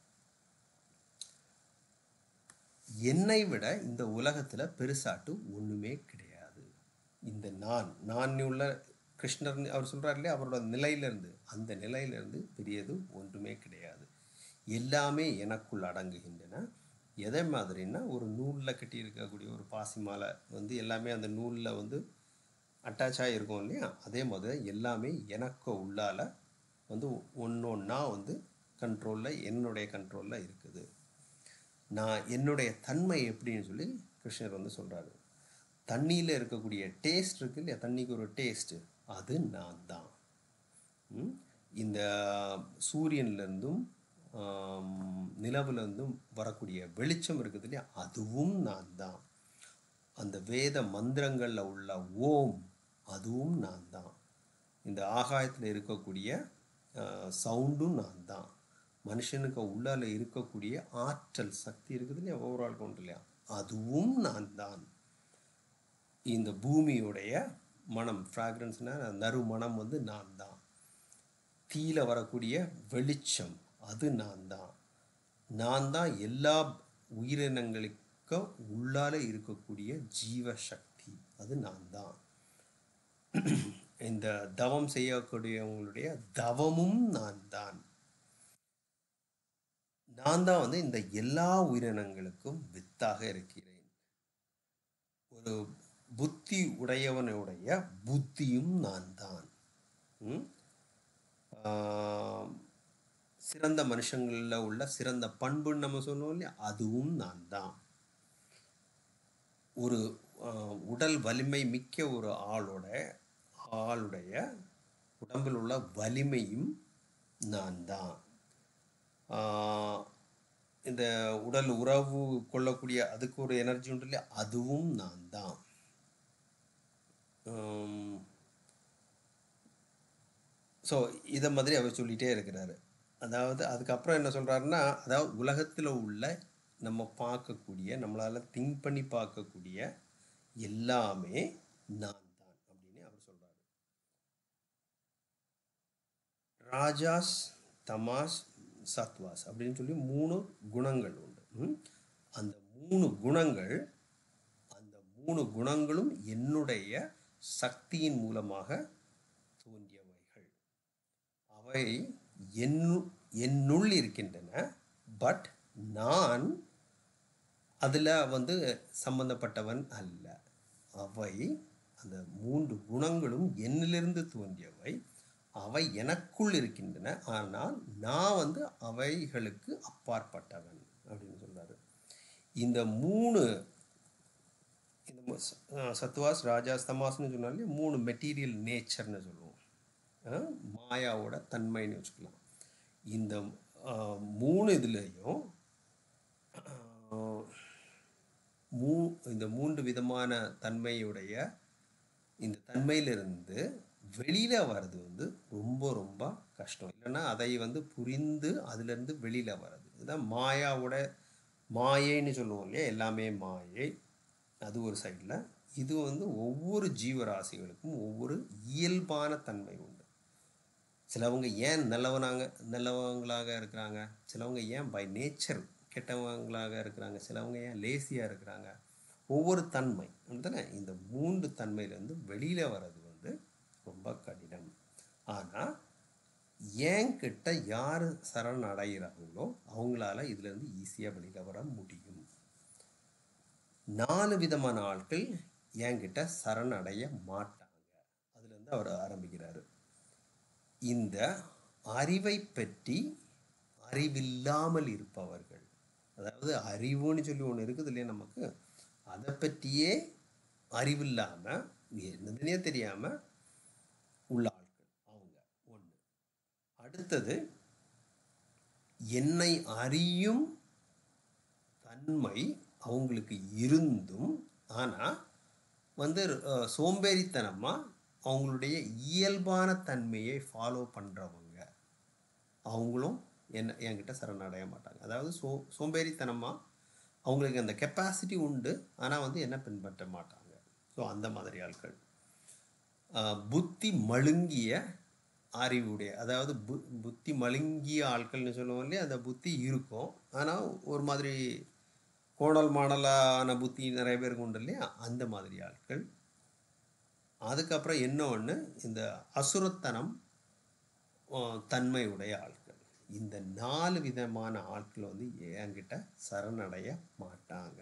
என்னை விட இந்த உலகத்தில் பெருசாட்டு ஒன்றுமே கிடையாது இந்த நான் நான் உள்ள கிருஷ்ணர் அவர் சொல்கிறார் இல்லையா அவரோட நிலையிலேருந்து அந்த நிலையிலேருந்து பெரியது ஒன்றுமே கிடையாது எல்லாமே எனக்குள் அடங்குகின்றன எதை மாதிரின்னா ஒரு நூலில் கட்டி இருக்கக்கூடிய ஒரு பாசி மாலை வந்து எல்லாமே அந்த நூலில் வந்து அட்டாச் ஆகிருக்கும் இல்லையா அதே மாதிரி எல்லாமே எனக்கு உள்ளால் வந்து ஒன்று ஒன்றா வந்து கண்ட்ரோலில் என்னுடைய கண்ட்ரோலில் இருக்குது நான் என்னுடைய தன்மை எப்படின்னு சொல்லி கிருஷ்ணர் வந்து சொல்கிறாரு தண்ணியில் இருக்கக்கூடிய டேஸ்ட் இருக்கு இல்லையா தண்ணிக்கு ஒரு டேஸ்ட்டு அது நான் தான் இந்த சூரியன்லேருந்தும் நிலவுலேருந்தும் வரக்கூடிய வெளிச்சம் இருக்குது இல்லையா அதுவும் நான் தான் அந்த வேத மந்திரங்களில் உள்ள ஓம் அதுவும் நான் தான் இந்த ஆகாயத்தில் இருக்கக்கூடிய சவுண்டும் நான் தான் மனுஷனுக்கு உள்ளால இருக்கக்கூடிய ஆற்றல் சக்தி இருக்குது இல்லையா ஓவரால் கவுண்ட் இல்லையா அதுவும் நான் தான் இந்த பூமியுடைய மனம் ஃப்ராக்ரன்ஸ்னால் நறு மனம் வந்து நான் தான் தீல வரக்கூடிய வெளிச்சம் அது நான் தான் நான் தான் எல்லா உயிரினங்களுக்கும் உள்ளால இருக்கக்கூடிய ஜீவ சக்தி அது நான் தான் இந்த தவம் செய்யக்கூடியவங்களுடைய தவமும் நான் தான் நான் தான் வந்து இந்த எல்லா உயிரினங்களுக்கும் வித்தாக இருக்கிறேன் ஒரு புத்தி உடையவனுடைய புத்தியும் நான் தான் சிறந்த மனுஷங்களில் உள்ள சிறந்த பண்புன்னு நம்ம சொல்லுவோம் இல்லையா அதுவும் நான் தான் ஒரு உடல் வலிமை மிக்க ஒரு ஆளோட ஆளுடைய உடம்பில் உள்ள வலிமையும் நான் தான் இந்த உடல் உறவு கொள்ளக்கூடிய அதுக்கு ஒரு எனர்ஜி உண்டு இல்லையா அதுவும் நான் தான் ஸோ இதை மாதிரி அவர் சொல்லிகிட்டே இருக்கிறாரு அதாவது அதுக்கப்புறம் என்ன சொல்கிறாருன்னா அதாவது உலகத்தில் உள்ள நம்ம பார்க்கக்கூடிய நம்மளால் திங்க் பண்ணி பார்க்கக்கூடிய எல்லாமே நான் தான் அப்படின்னு அவர் சொல்கிறாரு ராஜாஸ் தமாஸ் சத்வாஸ் அப்படின்னு சொல்லி மூணு குணங்கள் உண்டு அந்த மூணு குணங்கள் அந்த மூணு குணங்களும் என்னுடைய சக்தியின் மூலமாக தோன்றியவைகள் அவை என்னு என்னுள் இருக்கின்றன பட் நான் அதில் வந்து சம்பந்தப்பட்டவன் அல்ல அவை அந்த மூன்று குணங்களும் என்னிலிருந்து தோன்றியவை அவை எனக்குள் இருக்கின்றன ஆனால் நான் வந்து அவைகளுக்கு அப்பாற்பட்டவன் அப்படின்னு சொல்கிறாரு இந்த மூணு இந்த சத்வாஸ் ராஜாஸ் தமாஸ்னு சொன்னாலே மூணு மெட்டீரியல் நேச்சர்னு சொல்லுவோம் மாயாவோட தன்மைன்னு வச்சுக்கலாம் இந்த மூணு இதுலேயும் மூ இந்த மூன்று விதமான தன்மையுடைய இந்த தன்மையிலிருந்து வெளியில் வர்றது வந்து ரொம்ப ரொம்ப கஷ்டம் இல்லைன்னா அதை வந்து புரிந்து அதுலேருந்து வெளியில் வர்றது இதுதான் மாயாவோட மாயைன்னு சொல்லுவோம் இல்லையா எல்லாமே மாயை அது ஒரு சைடில் இது வந்து ஒவ்வொரு ஜீவராசிகளுக்கும் ஒவ்வொரு இயல்பான தன்மை உண்டு சிலவங்க ஏன் நல்லவனாங்க நல்லவங்களாக இருக்கிறாங்க சிலவங்க ஏன் பை நேச்சர் கெட்டவங்களாக இருக்கிறாங்க சிலவங்க ஏன் லேசியாக இருக்கிறாங்க ஒவ்வொரு தன்மை தானே இந்த மூன்று தன்மையிலேருந்து வெளியில் வர்றது வந்து ரொம்ப கடினம் ஆனால் என்கிட்ட யார் சரண் அடைகிறாங்களோ அவங்களால இதுலேருந்து ஈஸியாக வெளியில் வர முடியும் நாலு விதமான ஆட்கள் என்கிட்ட சரண் அடைய மாட்டாங்க அதுலேருந்து அவர் ஆரம்பிக்கிறாரு இந்த அறிவை பற்றி அறிவில்லாமல் இருப்பவர்கள் அதாவது அறிவுன்னு சொல்லி ஒன்று இருக்குது இல்லையா நமக்கு அதை பற்றியே அறிவில்லாமல் என்னதுனே தெரியாமல் உள்ள ஆட்கள் அவங்க ஒன்று அடுத்தது என்னை அறியும் தன்மை அவங்களுக்கு இருந்தும் ஆனால் வந்து அஹ், சோம்பேறித்தனமா அவங்களுடைய இயல்பான தன்மையை ஃபாலோ பண்ணுறவங்க அவங்களும் என்ன என்கிட்ட சரணடைய மாட்டாங்க அதாவது சோ சோம்பேறித்தனமாக அவங்களுக்கு அந்த கெப்பாசிட்டி உண்டு ஆனால் வந்து என்ன பின்பற்ற மாட்டாங்க ஸோ அந்த மாதிரி ஆட்கள் ஆஹ் புத்தி மழுங்கிய அறிவுடைய அதாவது பு புத்தி மழுங்கிய ஆட்கள்னு சொல்லுவோம் இல்லையா அந்த புத்தி இருக்கும் ஆனால் ஒரு மாதிரி கோணல் மாடலான புத்தி நிறைய பேருக்கு உண்டு இல்லையா அந்த மாதிரி ஆட்கள் அதுக்கப்புறம் என்ன ஒன்று இந்த அசுரத்தனம் ஆஹ் தன்மை உடைய ஆட்கள் இந்த நாலு விதமான ஆட்கள் வந்து என்கிட்ட சரணடைய மாட்டாங்க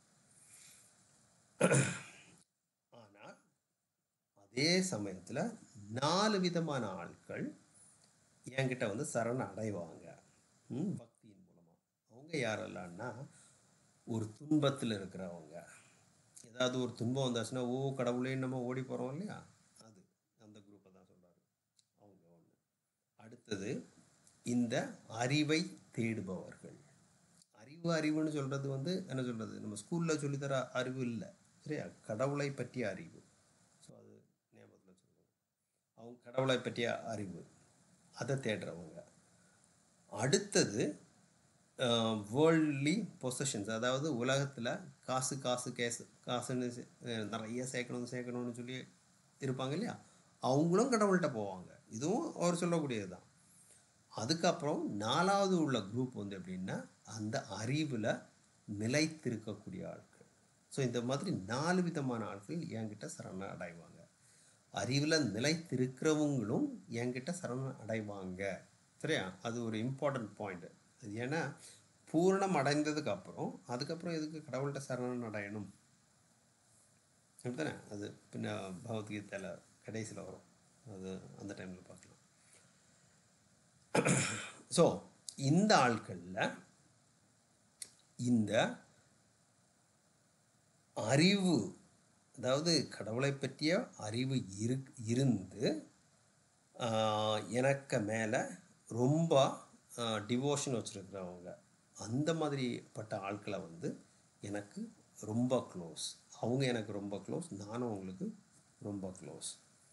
ஆனால் அதே சமயத்தில் நாலு விதமான ஆட்கள் என்கிட்ட வந்து சரண அடைவாங்க ம், பக்தியின் மூலமாக அவங்க யாரெல்லாம்னா ஒரு துன்பத்தில் இருக்கிறவங்க ஏதாவது ஒரு துன்பம் வந்தாச்சுன்னா ஓ கடவுளே நம்ம ஓடி போகிறோம் இல்லையா அது அந்த குரூப்பை தான் சொல்கிறாரு அவங்க ஒன்று அடுத்தது இந்த அறிவை தேடுபவர்கள் அறிவு அறிவுன்னு சொல்கிறது வந்து என்ன சொல்கிறது நம்ம ஸ்கூலில் சொல்லித்தர அறிவு இல்லை சரியா கடவுளை பற்றிய அறிவு ஸோ அது ஞாபகத்தில் சொல்லுவோம் அவங்க கடவுளை பற்றிய அறிவு அதை தேடுறவங்க அடுத்தது வேர்ல்ட்லி பொசஷன்ஸ் அதாவது உலகத்தில் காசு காசு கேசு காசுன்னு சே- அஹ் நிறைய சேர்க்கணும் சேர்க்கணும்னு சொல்லி இருப்பாங்க இல்லையா அவங்களும் கடவுள்கிட்ட போவாங்க இதுவும் அவர் சொல்லக்கூடியது தான் அதுக்கப்புறம் நாலாவது உள்ள குரூப் வந்து எப்படின்னா அந்த அறிவில் நிலைத்திருக்கக்கூடிய ஆட்கள் ஸோ இந்த மாதிரி நாலு விதமான ஆட்கள் என்கிட்ட சரண அடைவாங்க அறிவில் நிலைத்திருக்கிறவங்களும் என்கிட்ட சரண அடைவாங்க சரியா அது ஒரு இம்பார்ட்டன்ட் பாயிண்ட் அது ஏன்னா பூரணம் அடைந்ததுக்கு அப்புறம் அதுக்கப்புறம் எதுக்கு கடவுள்கிட்ட சரணம் அடையணும் அப்படித்தானே அது பின்ன பகவத்கீதையில் கடைசியில் வரும் அது அந்த டைமில் பார்க்கலாம் ஸோ இந்த ஆட்களில் இந்த அறிவு அதாவது கடவுளை பற்றிய அறிவு இரு இருந்து ஆஹ், எனக்கு மேலே ரொம்ப டிவோஷன் வச்சுருக்கிறவங்க அந்த மாதிரிப்பட்ட ஆட்களை வந்து எனக்கு ரொம்ப க்ளோஸ் அவங்க எனக்கு ரொம்ப க்ளோஸ் நானும் அவங்களுக்கு ரொம்ப க்ளோஸ்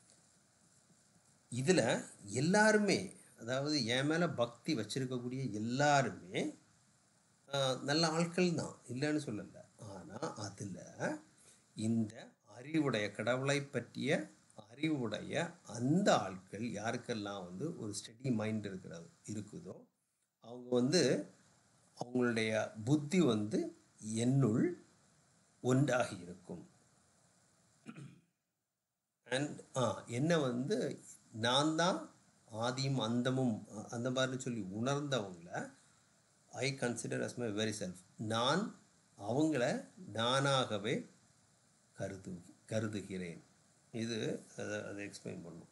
இதில் எல்லாருமே அதாவது என் மேலே பக்தி வச்சிருக்கக்கூடிய எல்லாருமே ஆஹ், நல்ல ஆட்கள் தான் இல்லைன்னு சொல்லலை ஆனால் அதில் இந்த அறிவுடைய கடவுளை பற்றிய அறிவுடைய அந்த ஆட்கள் யாருக்கெல்லாம் வந்து ஒரு ஸ்டடி மைண்ட் இருக்கிறது இருக்குதோ அவங்க வந்து அவங்களுடைய புத்தி வந்து என்னுள் ஒன்றாகி இருக்கும் அண்ட் ஆ என்ன வந்து நான் தான் ஆதியும் அந்தமும் அ- அந்த மாதிரி சொல்லி உணர்ந்தவங்கள I consider as my very self நான் அவங்கள நானாகவே கருது கருதுகிறேன் இது அதை அதை எக்ஸ்பிளைன் பண்ணும்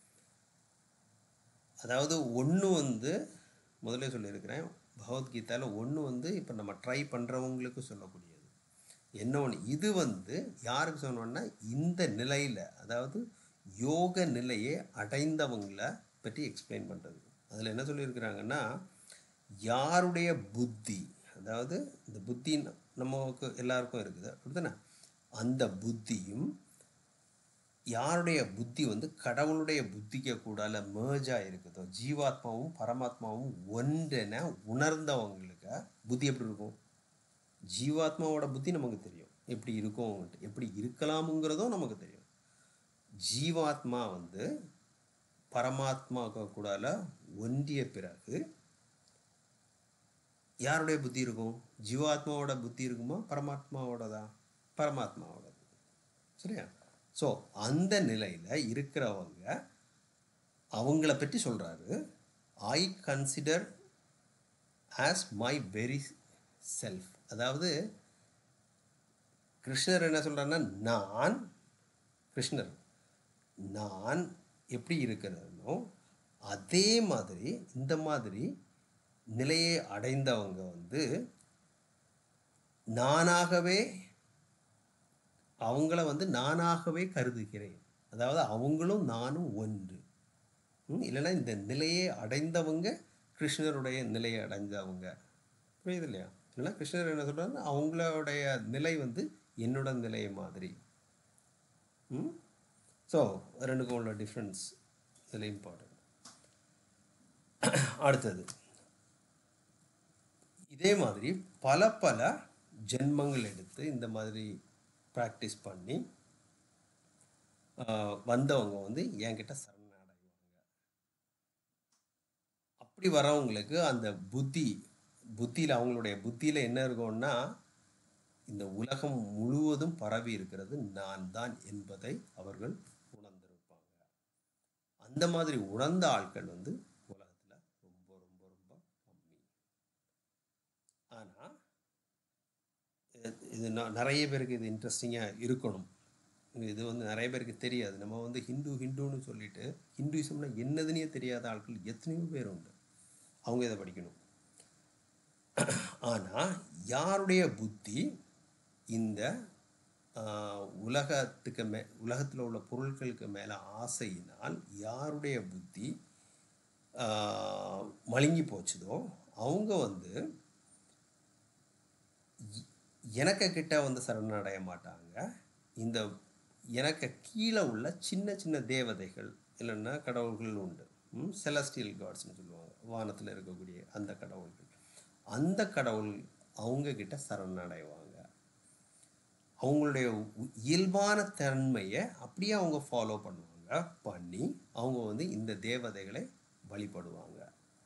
அதாவது ஒன்று வந்து முதல்ல சொல்லியிருக்கிறேன் பகவத்கீதாவில் ஒன்று வந்து இப்போ நம்ம ட்ரை பண்ணுறவங்களுக்கு சொல்லக்கூடியது என்ன ஒன்று இது வந்து யாருக்கு சொன்னோன்னா இந்த நிலையில் அதாவது யோக நிலையை அடைந்தவங்கள பற்றி எக்ஸ்பிளைன் பண்ணுறது அதில் என்ன சொல்லியிருக்கிறாங்கன்னா யாருடைய புத்தி அதாவது இந்த புத்தி ந- நமக்கு எல்லாருக்கும் இருக்குது அப்படிதானே அந்த புத்தியும் யாருடைய புத்தி வந்து கடவுளுடைய புத்திக்கு கூடால மேர்ஜாக இருக்குதோ ஜீவாத்மாவும் பரமாத்மாவும் ஒன்றென உணர்ந்தவங்களுக்கு புத்தி எப்படி இருக்கும் ஜீவாத்மாவோட புத்தி நமக்கு தெரியும் எப்படி இருக்கும் எப்படி இருக்கலாமுங்கிறதும் நமக்கு தெரியும் ஜீவாத்மா வந்து பரமாத்மாவுக்கு கூடால ஒன்றிய பிறகு யாருடைய புத்தி இருக்கும் ஜீவாத்மாவோட புத்தி இருக்குமா பரமாத்மாவோடதா பரமாத்மாவோடது சரியா ஸோ அந்த நிலையில் இருக்கிறவங்க அவங்கள பற்றி சொல்கிறாரு I consider as my very self அதாவது கிருஷ்ணர் என்ன சொல்கிறாருன்னா நான் கிருஷ்ணர் நான் எப்படி இருக்கிறனோ அதே மாதிரி இந்த மாதிரி நிலையை அடைந்தவங்க வந்து நானாகவே அவங்கள வந்து நானாகவே கருதுகிறேன் அதாவது அவங்களும் நானும் ஒன்று ம், இல்லைன்னா இந்த நிலையை அடைந்தவங்க கிருஷ்ணருடைய நிலையை அடைந்தவங்க புரியுது இல்லையா இல்லைன்னா கிருஷ்ணர் என்ன சொல்றாருன்னா அவங்களுடைய நிலை வந்து என்னோட நிலையை மாதிரி ஸோ ரெண்டுக்கும் உள்ள டிஃப்ரென்ஸ் இதில் இம்பார்ட்டன்ட் அடுத்தது இதே மாதிரி பல பல ஜென்மங்கள் எடுத்து இந்த மாதிரி ப்ராக்டிஸ் பண்ணி ஆஹ், வந்தவங்க வந்து என்கிட்ட சரணடைவாங்க அப்படி வரவங்களுக்கு அந்த புத்தி புத்தியில் அவங்களுடைய புத்தியில் என்ன இருக்கும்னா இந்த உலகம் முழுவதும் பரவி இருக்கிறது நான் தான் என்பதை அவர்கள் உணர்ந்திருப்பாங்க அந்த மாதிரி உணர்ந்த ஆட்கள் வந்து உலகத்தில் ரொம்ப ரொம்ப ரொம்ப கம்மி ஆனால் இது ந- நிறைய பேருக்கு இது இன்ட்ரெஸ்டிங்காக இருக்கணும் இது வந்து நிறைய பேருக்கு தெரியாது நம்ம வந்து ஹிந்து ஹிந்துன்னு சொல்லிட்டு ஹிந்துயிசம்னா என்னதுன்னே தெரியாத ஆட்கள் எத்தனையோ பேர் உண்டு அவங்க இதை படிக்கணும் ஆனால் யாருடைய புத்தி இந்த ஆஹ், உலகத்துக்கு மே உலகத்தில் உள்ள பொருட்களுக்கு மேலே ஆசையினால் யாருடைய புத்தி ஆஹ், மழுங்கி போச்சுதோ அவங்க வந்து இ- எனக்கு கிட்ட வந்து சரணடைய மாட்டாங்க இந்த எனக்கு கீழே உள்ள சின்ன சின்ன தேவதைகள் இல்லைன்னா கடவுள்கள் உண்டு செலஸ்டியல் காட்ஸ்னு சொல்லுவாங்க வானத்தில் இருக்கக்கூடிய அந்த கடவுள்கள் அந்த கடவுள் அவங்க கிட்ட சரணடைவாங்க அவங்களுடைய உ- இயல்பான தன்மையை அப்படியே அவங்க ஃபாலோ பண்ணுவாங்க பண்ணி அவங்க வந்து இந்த தேவதைகளை வழிபடுவாங்க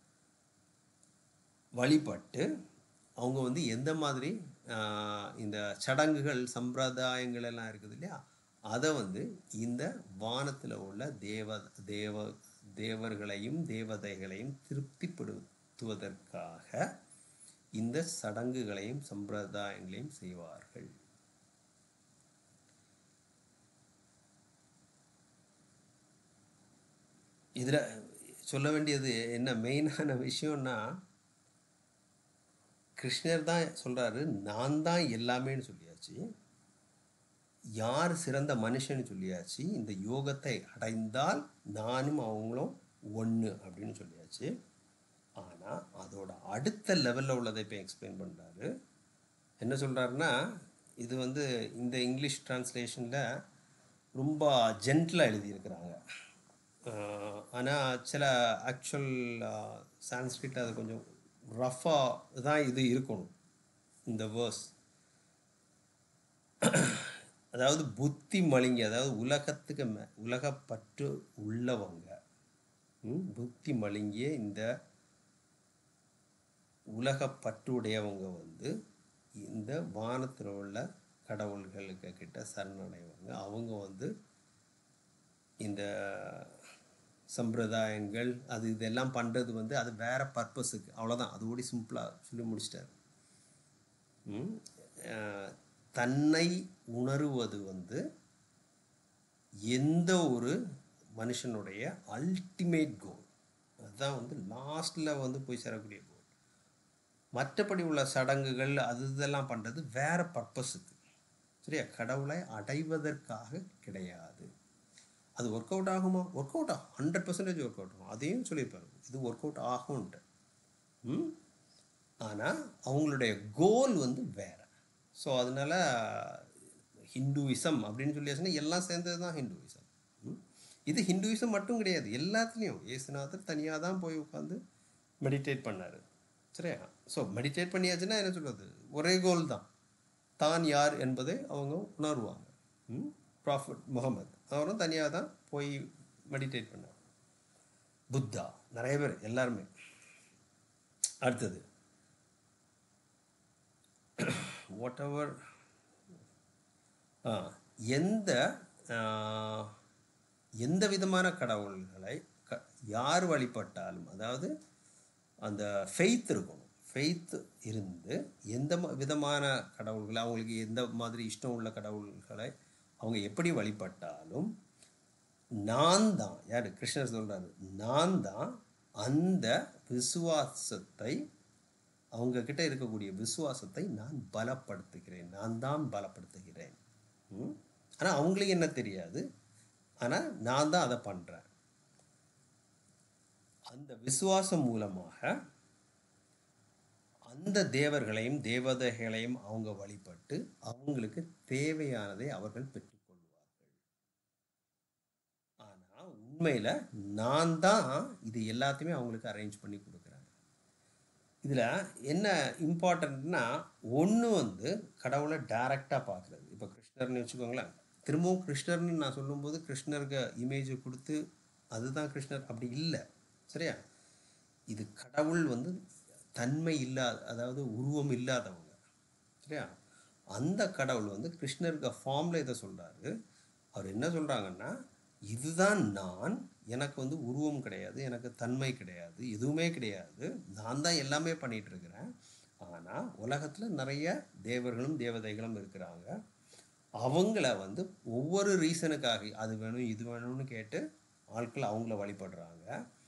வழிபட்டு அவங்க வந்து எந்த மாதிரி ஆஹ், இந்த சடங்குகள் சம்பிரதாயங்கள் எல்லாம் இருக்குது இல்லையா அதை வந்து இந்த வானத்தில் உள்ள தேவ தேவ தேவர்களையும் தேவதைகளையும் திருப்திப்படுத்துவதற்காக இந்த சடங்குகளையும் சம்பிரதாயங்களையும் செய்வார்கள் இதில் சொல்ல வேண்டியது என்ன மெயினான விஷயம்னா கிருஷ்ணர் தான் சொல்கிறாரு நான் தான் எல்லாமேன்னு சொல்லியாச்சு யார் சிறந்த மனுஷன்னு சொல்லியாச்சு இந்த யோகத்தை அடைந்தால் நானும் அவங்களும் ஒன்று அப்படின்னு சொல்லியாச்சு ஆனால் அதோட அடுத்த லெவலில் உள்ளதை இப்போ எக்ஸ்பிளைன் பண்ணுறாரு என்ன சொல்கிறாருன்னா இது வந்து இந்த இங்கிலீஷ் ட்ரான்ஸ்லேஷனில் ரொம்ப ஜென்டிலாக எழுதியிருக்கிறாங்க ஆனால் சில ஆக்சுவல் சான்ஸ்கிரிட் அது கொஞ்சம் ரஃபாக தான் இது இருக்கணும் இந்த வேர்ஸ் அதாவது புத்தி மழுங்கி அதாவது உலகத்துக்கு மே உலகப்பற்று உள்ளவங்க ம், புத்தி மழுங்கிய இந்த உலகப்பற்றுடையவங்க வந்து இந்த வானத்தில் உள்ள கடவுள்களுக்கு கிட்ட சரணடைவாங்க அவங்க வந்து இந்த சம்பிரதாயங்கள் அது இதெல்லாம் பண்ணுறது வந்து அது வேற பர்பஸுக்கு அவ்வளோதான் அதோட சிம்பிளாக சொல்லி முடிச்சிட்டாரு ம், அஹ், தன்னை உணருவது வந்து எந்த ஒரு மனுஷனுடைய அல்டிமேட் கோல் அதுதான் வந்து லாஸ்ட்டில் வந்து போய் சேரக்கூடிய கோல் மற்றபடி உள்ள சடங்குகள் அது இதெல்லாம் பண்ணுறது வேற பர்பஸுக்கு சரியா கடவுளை அடைவதற்காக கிடையாது அது ஒர்க் அவுட் ஆகுமா ஒர்க் அவுட் ஆகும் ஹண்ட்ரட் பர்சன்டேஜ் ஒர்க் அவுட் ஆகும் அதையும் சொல்லியிருப்பாரு இது ஒர்க் அவுட் ஆகும்ன்ட்டு ம் ஆனால் அவங்களுடைய கோல் வந்து வேற ஸோ அதனால ஹிந்துவிசம் அப்படின்னு சொல்லியாச்சுன்னா எல்லாம் சேர்ந்தது தான் ஹிந்துவிசம் ம்? இது ஹிந்துவிசம் மட்டும் கிடையாது எல்லாத்துலேயும் ஏசுநாதர் தனியாக தான் போய் உட்காந்து மெடிடேட் பண்ணார் சரியா ஸோ மெடிடேட் பண்ணியாச்சுன்னா என்ன சொல்கிறது ஒரே கோல் தான் தான் யார் என்பதை அவங்க உணர்வாங்க ப்ராஃபிட் முகமது அவரும் தனியாக தான் போய் மெடிடேட் பண்ணார் புத்தா நிறைய பேர் எல்லாருமே அடுத்தது வாட் எவர் எந்த ஆ, எந்த விதமான கடவுள்களை க யார் வழிபட்டாலும் அதாவது அந்த ஃபெய்த் இருக்கணும் ஃபெய்த் இருந்து எந்த ம- விதமான கடவுள்களை அவங்களுக்கு எந்த மாதிரி இஷ்டம் உள்ள கடவுள்களை அவங்க எப்படி வழிபட்டாலும் நான் தான் யார் கிருஷ்ணர் சொல்றாரு நான் தான் அந்த விசுவாசத்தை அவங்க கிட்ட இருக்கக்கூடிய விசுவாசத்தை நான் பலப்படுத்துகிறேன் நான் தான் பலப்படுத்துகிறேன் ம்? ஆனா அவங்களுக்கு என்ன தெரியாது ஆனா நான் தான் அதை பண்றேன் அந்த விசுவாசம் மூலமாக அந்த தேவர்களையும் தேவதைகளையும் அவங்க வழிபட்டு அவங்களுக்கு தேவையானதை அவர்கள் பெற்றுக்கொள்வார்கள் ஆனால் உண்மையில் நான் தான் இது எல்லாத்தையுமே அவங்களுக்கு அரேஞ்ச் பண்ணி கொடுக்குறேன் இதில் என்ன இம்பார்ட்டண்ட்னா ஒன்று வந்து கடவுளை டைரெக்டாக பார்க்குறது இப்போ கிருஷ்ணர்னு வச்சுக்கோங்களேன் திரும்பவும் கிருஷ்ணர்னு நான் சொல்லும்போது கிருஷ்ணருக்கு இமேஜை கொடுத்து அதுதான் கிருஷ்ணர் அப்படி இல்லை சரியா இது கடவுள் வந்து தன்மை இல்லாத அதாவது உருவம் இல்லாதவங்க சரியா அந்த கடவுள் வந்து கிருஷ்ணருக்கு ஃபார்மில் இதை சொல்கிறாரு அவர் என்ன சொல்கிறாங்கன்னா இதுதான் நான் எனக்கு வந்து உருவம் கிடையாது எனக்கு தன்மை கிடையாது எதுவுமே கிடையாது நான் தான் எல்லாமே பண்ணிகிட்டு இருக்கிறேன் ஆனால் உலகத்தில் நிறைய தேவர்களும் தேவதைகளும் இருக்கிறாங்க அவங்கள வந்து ஒவ்வொரு ரீசனுக்காக அது வேணும் இது வேணும்னு கேட்டு ஆட்கள் அவங்கள வழிபடுறாங்க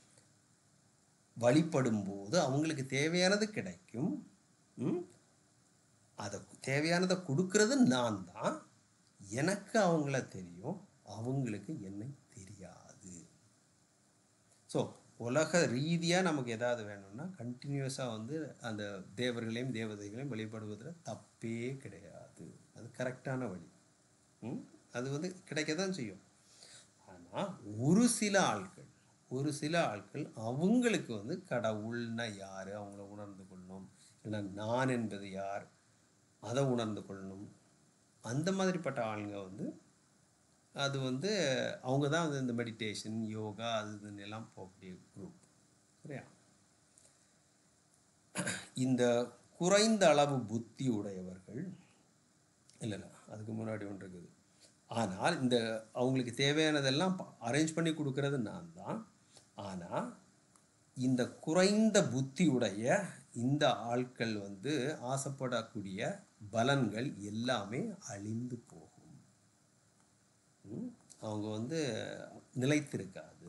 வழிபடும் போது அவங்களுக்கு தேவையானது கிடைக்கும் ம்? அதை தேவையானதை கொடுக்கறது நான் தான் எனக்கு அவங்கள தெரியும் அவங்களுக்கு என்னை தெரியாது ஸோ உலக ரீதியாக நமக்கு ஏதாவது வேணும்னா கண்டினியூஸாக வந்து அந்த தேவர்களையும் தேவதைகளையும் வழிபடுவதில் தப்பே கிடையாது அது கரெக்டான வழி ம்? அது வந்து கிடைக்க தான் செய்யும் ஆனால் ஒரு சில ஆட்கள் ஒரு சில ஆட்கள் அவங்களுக்கு வந்து கடவுள்னா யார் அவங்கள உணர்ந்து கொள்ளணும் இல்லைன்னா நான் என்பது யார் அதை உணர்ந்து கொள்ளணும் அந்த மாதிரிப்பட்ட ஆளுங்க வந்து அது வந்து அவங்க தான் வந்து இந்த மெடிடேஷன் யோகா அது இதுன்னு எல்லாம் போகக்கூடிய குரூப் சரியா இந்த குறைந்த அளவு புத்தி உடையவர்கள் இல்லை இல்லை அதுக்கு முன்னாடி ஒன்று இருக்குது ஆனால் இந்த அவங்களுக்கு தேவையானதெல்லாம் அரேஞ்ச் பண்ணி கொடுக்கறது நான் தான் ஆனால் இந்த குறைந்த புத்தி உடைய இந்த ஆட்கள் வந்து ஆசைப்படக்கூடிய பலன்கள் எல்லாமே அழிந்து போகும் ம்? அவங்க வந்து நிலைத்திருக்காது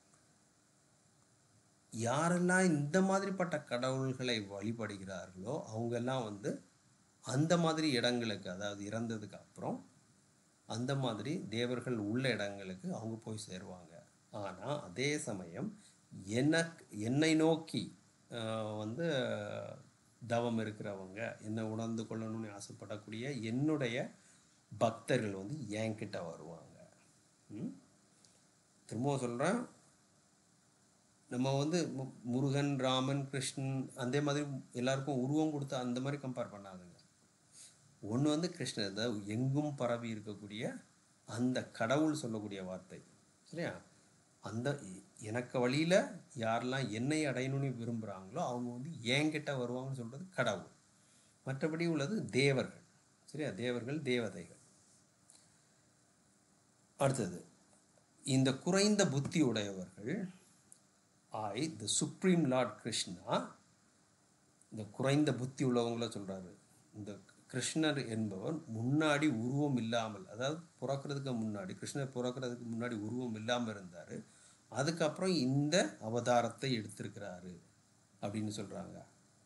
யாரெல்லாம் இந்த மாதிரிப்பட்ட கடவுள்களை வழிபடுகிறார்களோ அவங்கெல்லாம் வந்து அந்த மாதிரி இடங்களுக்கு அதாவது இறந்ததுக்கு அப்புறம் அந்த மாதிரி தேவர்கள் உள்ள இடங்களுக்கு அவங்க போய் சேருவாங்க ஆனால் அதே சமயம் எனக்கு என்னை நோக்கி ஆஹ், வந்து தவம் இருக்கிறவங்க என்னை உணர்ந்து கொள்ளணும்னு ஆசைப்படக்கூடிய என்னுடைய பக்தர்கள் வந்து என்கிட்ட வருவாங்க ம்? திரும்பவும் சொல்கிறேன் நம்ம வந்து மு- முருகன் ராமன் கிருஷ்ணன் அந்த மாதிரி எல்லாருக்கும் உருவம் கொடுத்து அந்த மாதிரி கம்பேர் பண்ணாதுங்க ஒன்று வந்து கிருஷ்ணர் அதாவது எங்கும் பரவி இருக்கக்கூடிய அந்த கடவுள் சொல்லக்கூடிய வார்த்தை சரியா அந்த எ- எனக்கு வழியில் யாரெல்லாம் என்னை அடையணும்னு விரும்புகிறாங்களோ அவங்க வந்து என்கிட்ட வருவாங்கன்னு சொல்கிறது கடவுள் மற்றபடி உள்ளது தேவர்கள் சரியா தேவர்கள் தேவதைகள் அடுத்தது இந்த குறைந்த புத்தி உடையவர்கள் I the supreme lord Krishna இந்த குறைந்த புத்தி உள்ளவங்கள சொல்றாரு இந்த கிருஷ்ணர் என்பவர் முன்னாடி உருவம் இல்லாமல் அதாவது பிறக்கிறதுக்கு முன்னாடி கிருஷ்ணர் பிறக்கிறதுக்கு முன்னாடி உருவம் இல்லாமல் இருந்தார் அதுக்கப்புறம் இந்த அவதாரத்தை எடுத்திருக்கிறாரு அப்படின்னு சொல்கிறாங்க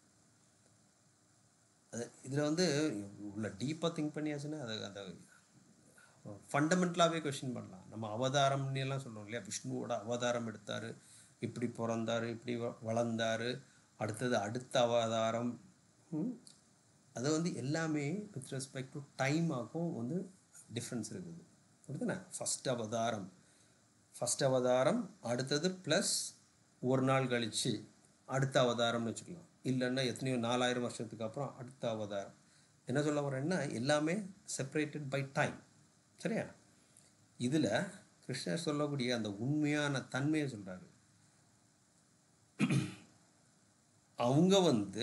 அது இதில் வந்து உள்ள டீப்பாக திங்க் பண்ணியாச்சுன்னா அது அந்த ஃபண்டமெண்டலாகவே கொஷின் பண்ணலாம் நம்ம அவதாரம்னு எல்லாம் சொல்கிறோம் இல்லையா விஷ்ணுவோட அவதாரம் எடுத்தார் இப்படி பிறந்தார் இப்படி வ- வளர்ந்தாரு அடுத்தது அடுத்த அவதாரம் ம், அது வந்து எல்லாமே வித் ரெஸ்பெக்ட் டு டைமாக்கும் வந்து டிஃப்ரென்ஸ் இருக்குது அப்படிதானே ஃபஸ்ட் அவதாரம் ஃபஸ்ட் அவதாரம் அடுத்தது ப்ளஸ் ஒரு நாள் கழிச்சு அடுத்த அவதாரம்னு வச்சுக்கலாம் இல்லைன்னா எத்தனையோ நாலாயிரம் வருஷத்துக்கு அப்புறம் அடுத்த அவதாரம் என்ன சொல்ல வரேன்னா எல்லாமே செப்பரேட்டட் பை டைம் சரியா இதில் கிருஷ்ணர் சொல்லக்கூடிய அந்த உண்மையான தன்மையை சொல்கிறாரு அவங்க வந்து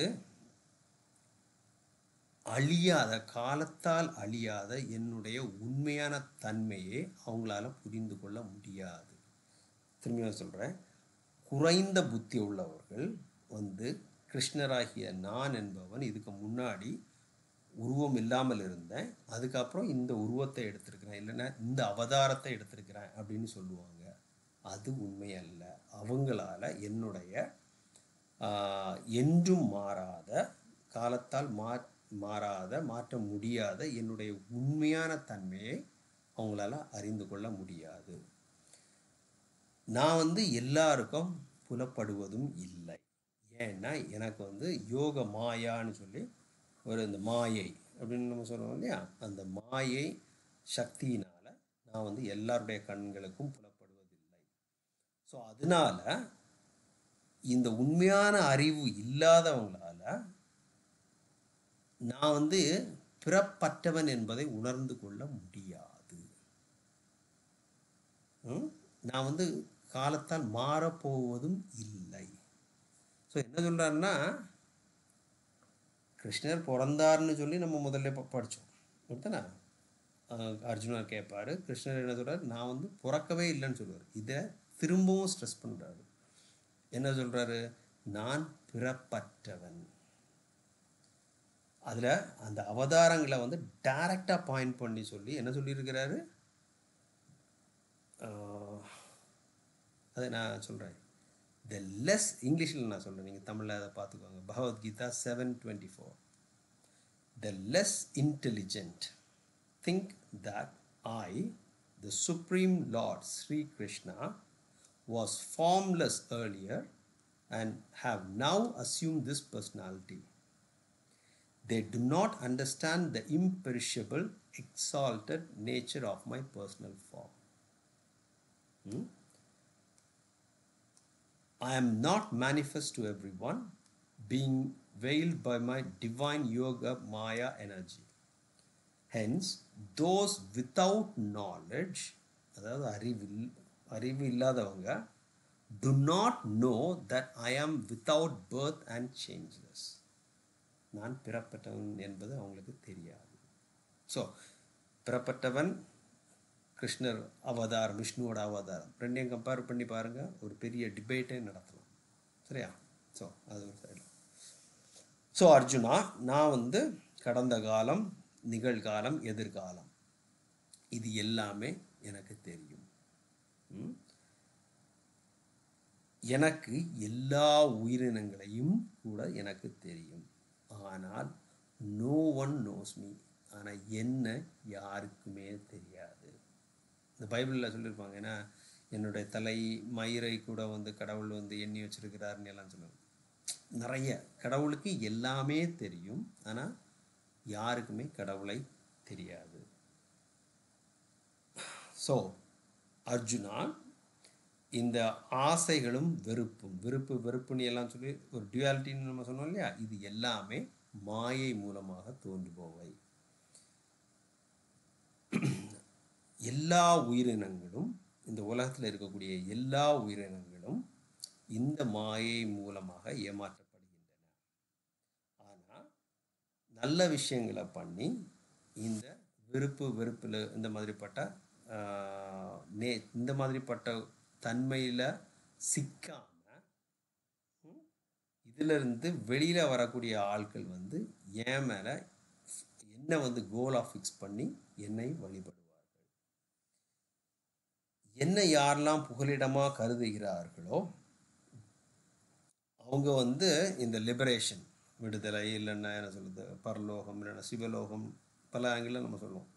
அழியாத காலத்தால் அழியாத என்னுடைய உண்மையான தன்மையை அவங்களால புரிந்து கொள்ள முடியாது திரும்பியும் சொல்கிறேன் குறைந்த புத்தி உள்ளவர்கள் வந்து கிருஷ்ணராகிய நான் என்பவன் இதுக்கு முன்னாடி உருவம் இல்லாமல் இருந்தேன் அதுக்கப்புறம் இந்த உருவத்தை எடுத்திருக்கிறேன் இல்லைன்னா இந்த அவதாரத்தை எடுத்திருக்கிறேன் அப்படின்னு சொல்லுவாங்க அது உண்மை அல்ல அவங்களால என்னுடைய ஆஹ், என்றும் மாறாத காலத்தால் மா மாறாத மாற்ற முடியாத என்னுடைய உண்மையான தன்மையை அவங்களால அறிந்து கொள்ள முடியாது நான் வந்து எல்லாருக்கும் புலப்படுவதும் இல்லை ஏன்னா எனக்கு வந்து யோக மாயான்னு சொல்லி ஒரு இந்த மாயை அப்படின்னு நம்ம சொல்லுவோம் இல்லையா அந்த மாயை சக்தியினால் நான் வந்து எல்லாருடைய கண்களுக்கும் புலப்படுவதில்லை ஸோ அதனால இந்த உண்மையான அறிவு இல்லாதவங்களால நான் வந்து பிறப்பற்றவன் என்பதை உணர்ந்து கொள்ள முடியாது ம்? நான் வந்து காலத்தால் மாறப்போவதும் இல்லை ஸோ என்ன சொல்கிறாருன்னா கிருஷ்ணர் பிறந்தார்னு சொல்லி நம்ம முதல்ல ப- படிச்சோம் அப்படித்தானே அஹ் அர்ஜுனர் கேட்பாரு கிருஷ்ணர் என்ன சொல்றாரு நான் வந்து பிறக்கவே இல்லைன்னு சொல்லுவார் இதை திரும்பவும் ஸ்ட்ரெஸ் பண்ணுறாரு என்ன சொல்றாரு நான் பிறப்பற்றவன் அதில் அந்த அவதாரங்களை வந்து டைரக்டாக பாயிண்ட் பண்ணி சொல்லி என்ன சொல்லியிருக்கிறாரு ஆஹ், அதை நான் சொல்கிறேன் த லெஸ் இங்கிலீஷில் நான் சொல்கிறேன் நீங்கள் தமிழில் அதை பார்த்துக்கோங்க Bhagavad Gita seven twenty four the less intelligent think that I the supreme lord Sri Krishna was formless earlier and have now assumed this personality. They do not understand the imperishable, exalted nature of my personal form. Hmm? I am not manifest to everyone, being veiled by my divine yoga maya energy. Hence, those without knowledge, அதாவது அறிவில் அறிவு இல்லாதவங்க do not know that I am without birth and changeless. நான் பிறப்பட்டவன் என்பது அவங்களுக்கு தெரியாது so பிறப்பட்டவன் கிருஷ்ணர் அவதாரம் விஷ்ணுவோட அவதாரம் ரெண்டையும் கம்பேர் பண்ணி பாருங்க ஒரு பெரிய டிபேட்டே நடத்தலாம் சரியா ஸோ அது ஒரு சைடு ஸோ அர்ஜுனா நான் வந்து கடந்த காலம் நிகழ்காலம் எதிர்காலம் இது எல்லாமே எனக்கு தெரியும் ம்? எனக்கு எல்லா உயிரினங்களையும் கூட எனக்கு தெரியும் ஆனால் நோ ஒன் நோஸ் மீ ஆனால் என்ன யாருக்குமே தெரியாது இந்த பைபிளில் சொல்லியிருப்பாங்க ஏன்னா என்னுடைய தலை மயிரை கூட வந்து கடவுள் வந்து எண்ணி வச்சிருக்கிறாருன்னு எல்லாம் சொல்லுவாங்க நிறைய கடவுளுக்கு எல்லாமே தெரியும் ஆனால் யாருக்குமே கடவுளை தெரியாது ஸோ அர்ஜுனா இந்த ஆசைகளும் வெறுப்பும் விருப்பு வெறுப்புன்னு எல்லாம் சொல்லி ஒரு டியூவாலிட்டின்னு நம்ம சொன்னோம் இல்லையா இது எல்லாமே மாயை மூலமாக தோன்றி போவை எல்லா உயிரினங்களும் இந்த உலகத்தில் இருக்கக்கூடிய எல்லா உயிரினங்களும் இந்த மாயை மூலமாக ஏமாற்றப்படுகின்றன ஆனால் நல்ல விஷயங்களை பண்ணி இந்த விருப்பு வெறுப்பில் இந்த மாதிரிப்பட்ட ஆஹ், நே இந்த மாதிரிப்பட்ட தன்மையில் சிக்காம ம், இதிலிருந்து வெளியில் வரக்கூடிய ஆட்கள் வந்து என் மேலே என்ன வந்து கோலாக ஃபிக்ஸ் பண்ணி என்னை வழிபடுவார்கள் என்னை யாரெல்லாம் புகலிடமாக கருதுகிறார்களோ அவங்க வந்து இந்த லிபரேஷன் விடுதலை இல்லைன்னா என்ன சொல்லுது பரலோகம் இல்லைன்னா சிவலோகம் பல ஆங்கிளில் நம்ம சொல்லுவோம்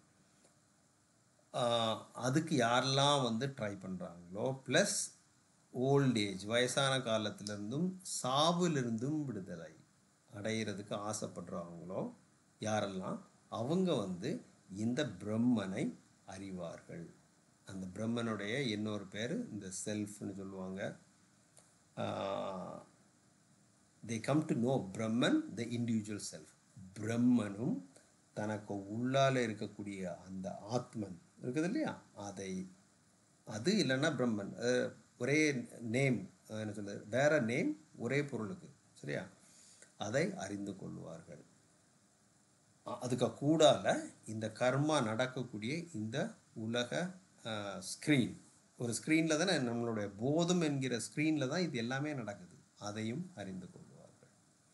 ஆஹ் அதுக்கு யாரெல்லாம் வந்து ட்ரை பண்ணுறாங்களோ ப்ளஸ் ஓல்ட் ஏஜ் வயசான காலத்திலிருந்தும் சாவிலிருந்தும் விடுதலை அடையிறதுக்கு ஆசைப்படுறவங்களோ யாரெல்லாம் அவங்க வந்து இந்த பிரம்மனை அறிவார்கள் அந்த பிரம்மனுடைய இன்னொரு பேர் இந்த செல்ஃப்னு சொல்லுவாங்க they come to know Brahman the individual self பிரம்மனும் தனக்கு உள்ளால இருக்கக்கூடிய அந்த ஆத்மன் இருக்குது இல்லையா அதை அது இல்லைன்னா பிரம்மன் அது ஒரே நேம் என்ன சொல்றது வேற நேம் ஒரே பொருளுக்கு சரியா அதை அறிந்து கொள்வார்கள் அ- அதுக்கு கூடால இந்த கர்மா நடக்கக்கூடிய இந்த உலக ஸ்க்ரீன் ஒரு ஸ்க்ரீனில் தானே நம்மளுடைய போதம் என்கிற ஸ்க்ரீனில் தான் இது எல்லாமே நடக்குது அதையும் அறிந்து கொள்வார்கள்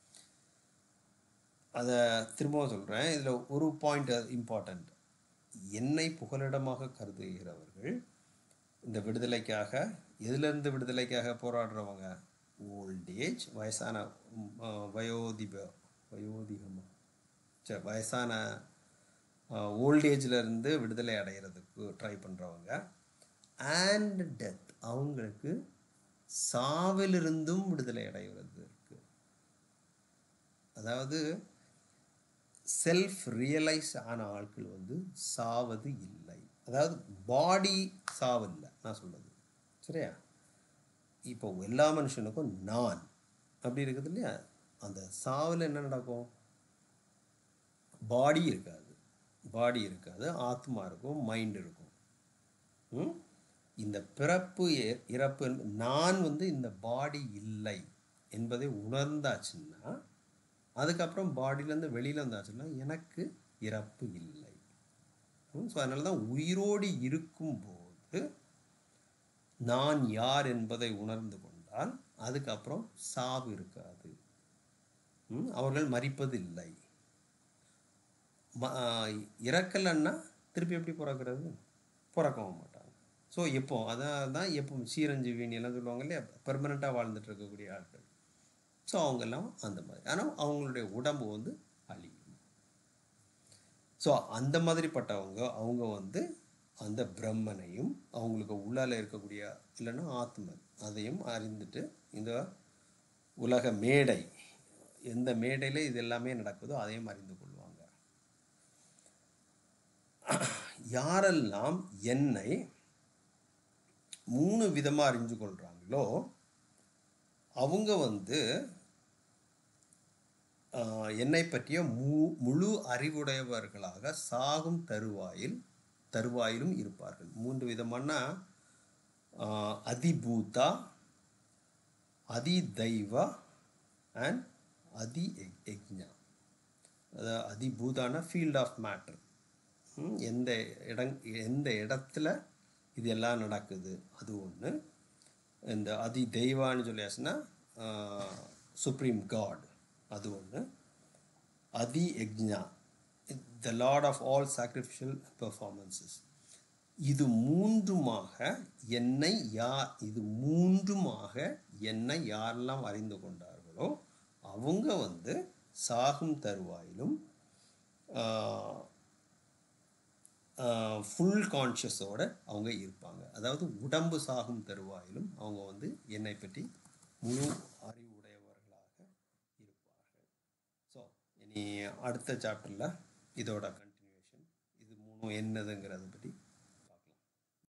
அதை திரும்பவும் சொல்கிறேன் இதில் ஒரு பாயிண்ட் இம்பார்ட்டண்ட் என்னை புகலிடமாக கருதுகிறவர்கள் இந்த விடுதலைக்காக எதிலிருந்து விடுதலைக்காக போராடுறவங்க ஓல்ட் ஏஜ் வயசான ம், ஆ, வயோதிப வயோதிகமா சரி வயசான ஓல்ட் இருந்து விடுதலை அடைகிறதுக்கு ட்ரை பண்ணுறவங்க அண்ட் டெத் அவங்களுக்கு சாவிலிருந்தும் விடுதலை அடைவதற்கு அதாவது செல்ஃப் ரியலைஸ் ஆன ஆட்கள் வந்து சாவது இல்லை அதாவது பாடி சாவில்லை நான் சொல்கிறது சரியா இப்போ எல்லா மனுஷனுக்கும் நான் அப்படி இருக்குது இல்லையா அந்த சாவில் என்ன நடக்கும் பாடி இருக்காது பாடி இருக்காது ஆத்மா இருக்கும் மைண்ட் இருக்கும் ம்? இந்த பிறப்பு இ- இறப்பு என்ப- நான் வந்து இந்த பாடி இல்லை என்பதை உணர்ந்தாச்சுன்னா அதுக்கப்புறம் பாடியிலேருந்து வெளியில் வந்தாச்சுன்னா எனக்கு இறப்பு இல்லை ஸோ அதனால தான் உயிரோடு இருக்கும்போது நான் யார் என்பதை உணர்ந்து கொண்டால் அதுக்கப்புறம் சாவு இருக்காது ம், அவர்கள் மறிப்பதில்லை ம இறக்கலைன்னா திருப்பி எப்படி பிறக்கிறது பிறக்கவும் மாட்டாங்க ஸோ எப்போ அதான் தான் எப்போ சீரஞ்சீவினி எல்லாம் சொல்லுவாங்க இல்லையா பெர்மனண்ட்டாக வாழ்ந்துட்டு இருக்கக்கூடிய ஆட்கள் ஸோ அவங்கெல்லாம் அந்த மாதிரி ஆனால் அவங்களுடைய உடம்பு வந்து அழியும் ஸோ அந்த மாதிரிப்பட்டவங்க அவங்க வந்து அந்த பிரம்மனையும் அவங்களுக்கு உள்ளால இருக்கக்கூடிய இல்லைன்னா ஆத்மன் அதையும் அறிந்துட்டு இந்த உலக மேடை எந்த மேடையில் இது எல்லாமே நடக்குதோ அதையும் அறிந்து கொள்வாங்க யாரெல்லாம் என்னை மூணு விதமாக அறிஞ்சு கொள்கிறாங்களோ அவங்க வந்து ஆஹ், என்னை பற்றிய மு முழு அறிவுடையவர்களாக சாகும் தருவாயில் தருவாயிலும் இருப்பார்கள் மூன்று விதமான ஆஹ், அதிபூதா அதி தெய்வா அண்ட் அதி எக்ஞா அதாவது அதிபூதான ஃபீல்ட் ஆஃப் மேட்டர் எந்த இடங் எந்த இடத்துல இது எல்லாம் நடக்குது அது ஒன்று இந்த அதி தெய்வான்னு சொல்லியாச்சுன்னா சுப்ரீம் காட் அது ஒன்று adhi yajna the lord of all sacrificial performances இது மூன்றுமாக என்னை யார் இது மூன்றுமாக என்னை யாரெல்லாம் அறிந்து கொண்டார்களோ அவங்க வந்து சாகும் தருவாயிலும் ஃபுல் கான்ஷியஸோட அவங்க இருப்பாங்க அதாவது உடம்பு சாகும் தருவாயிலும் அவங்க வந்து என்னை பற்றி முழு அறிவுடையவர்களாக இருப்பார்கள் ஸோ இனி அடுத்த சாப்டரில் இதோட கண்டினியூஷன் இது மூணும் என்னதுங்கிறத பற்றி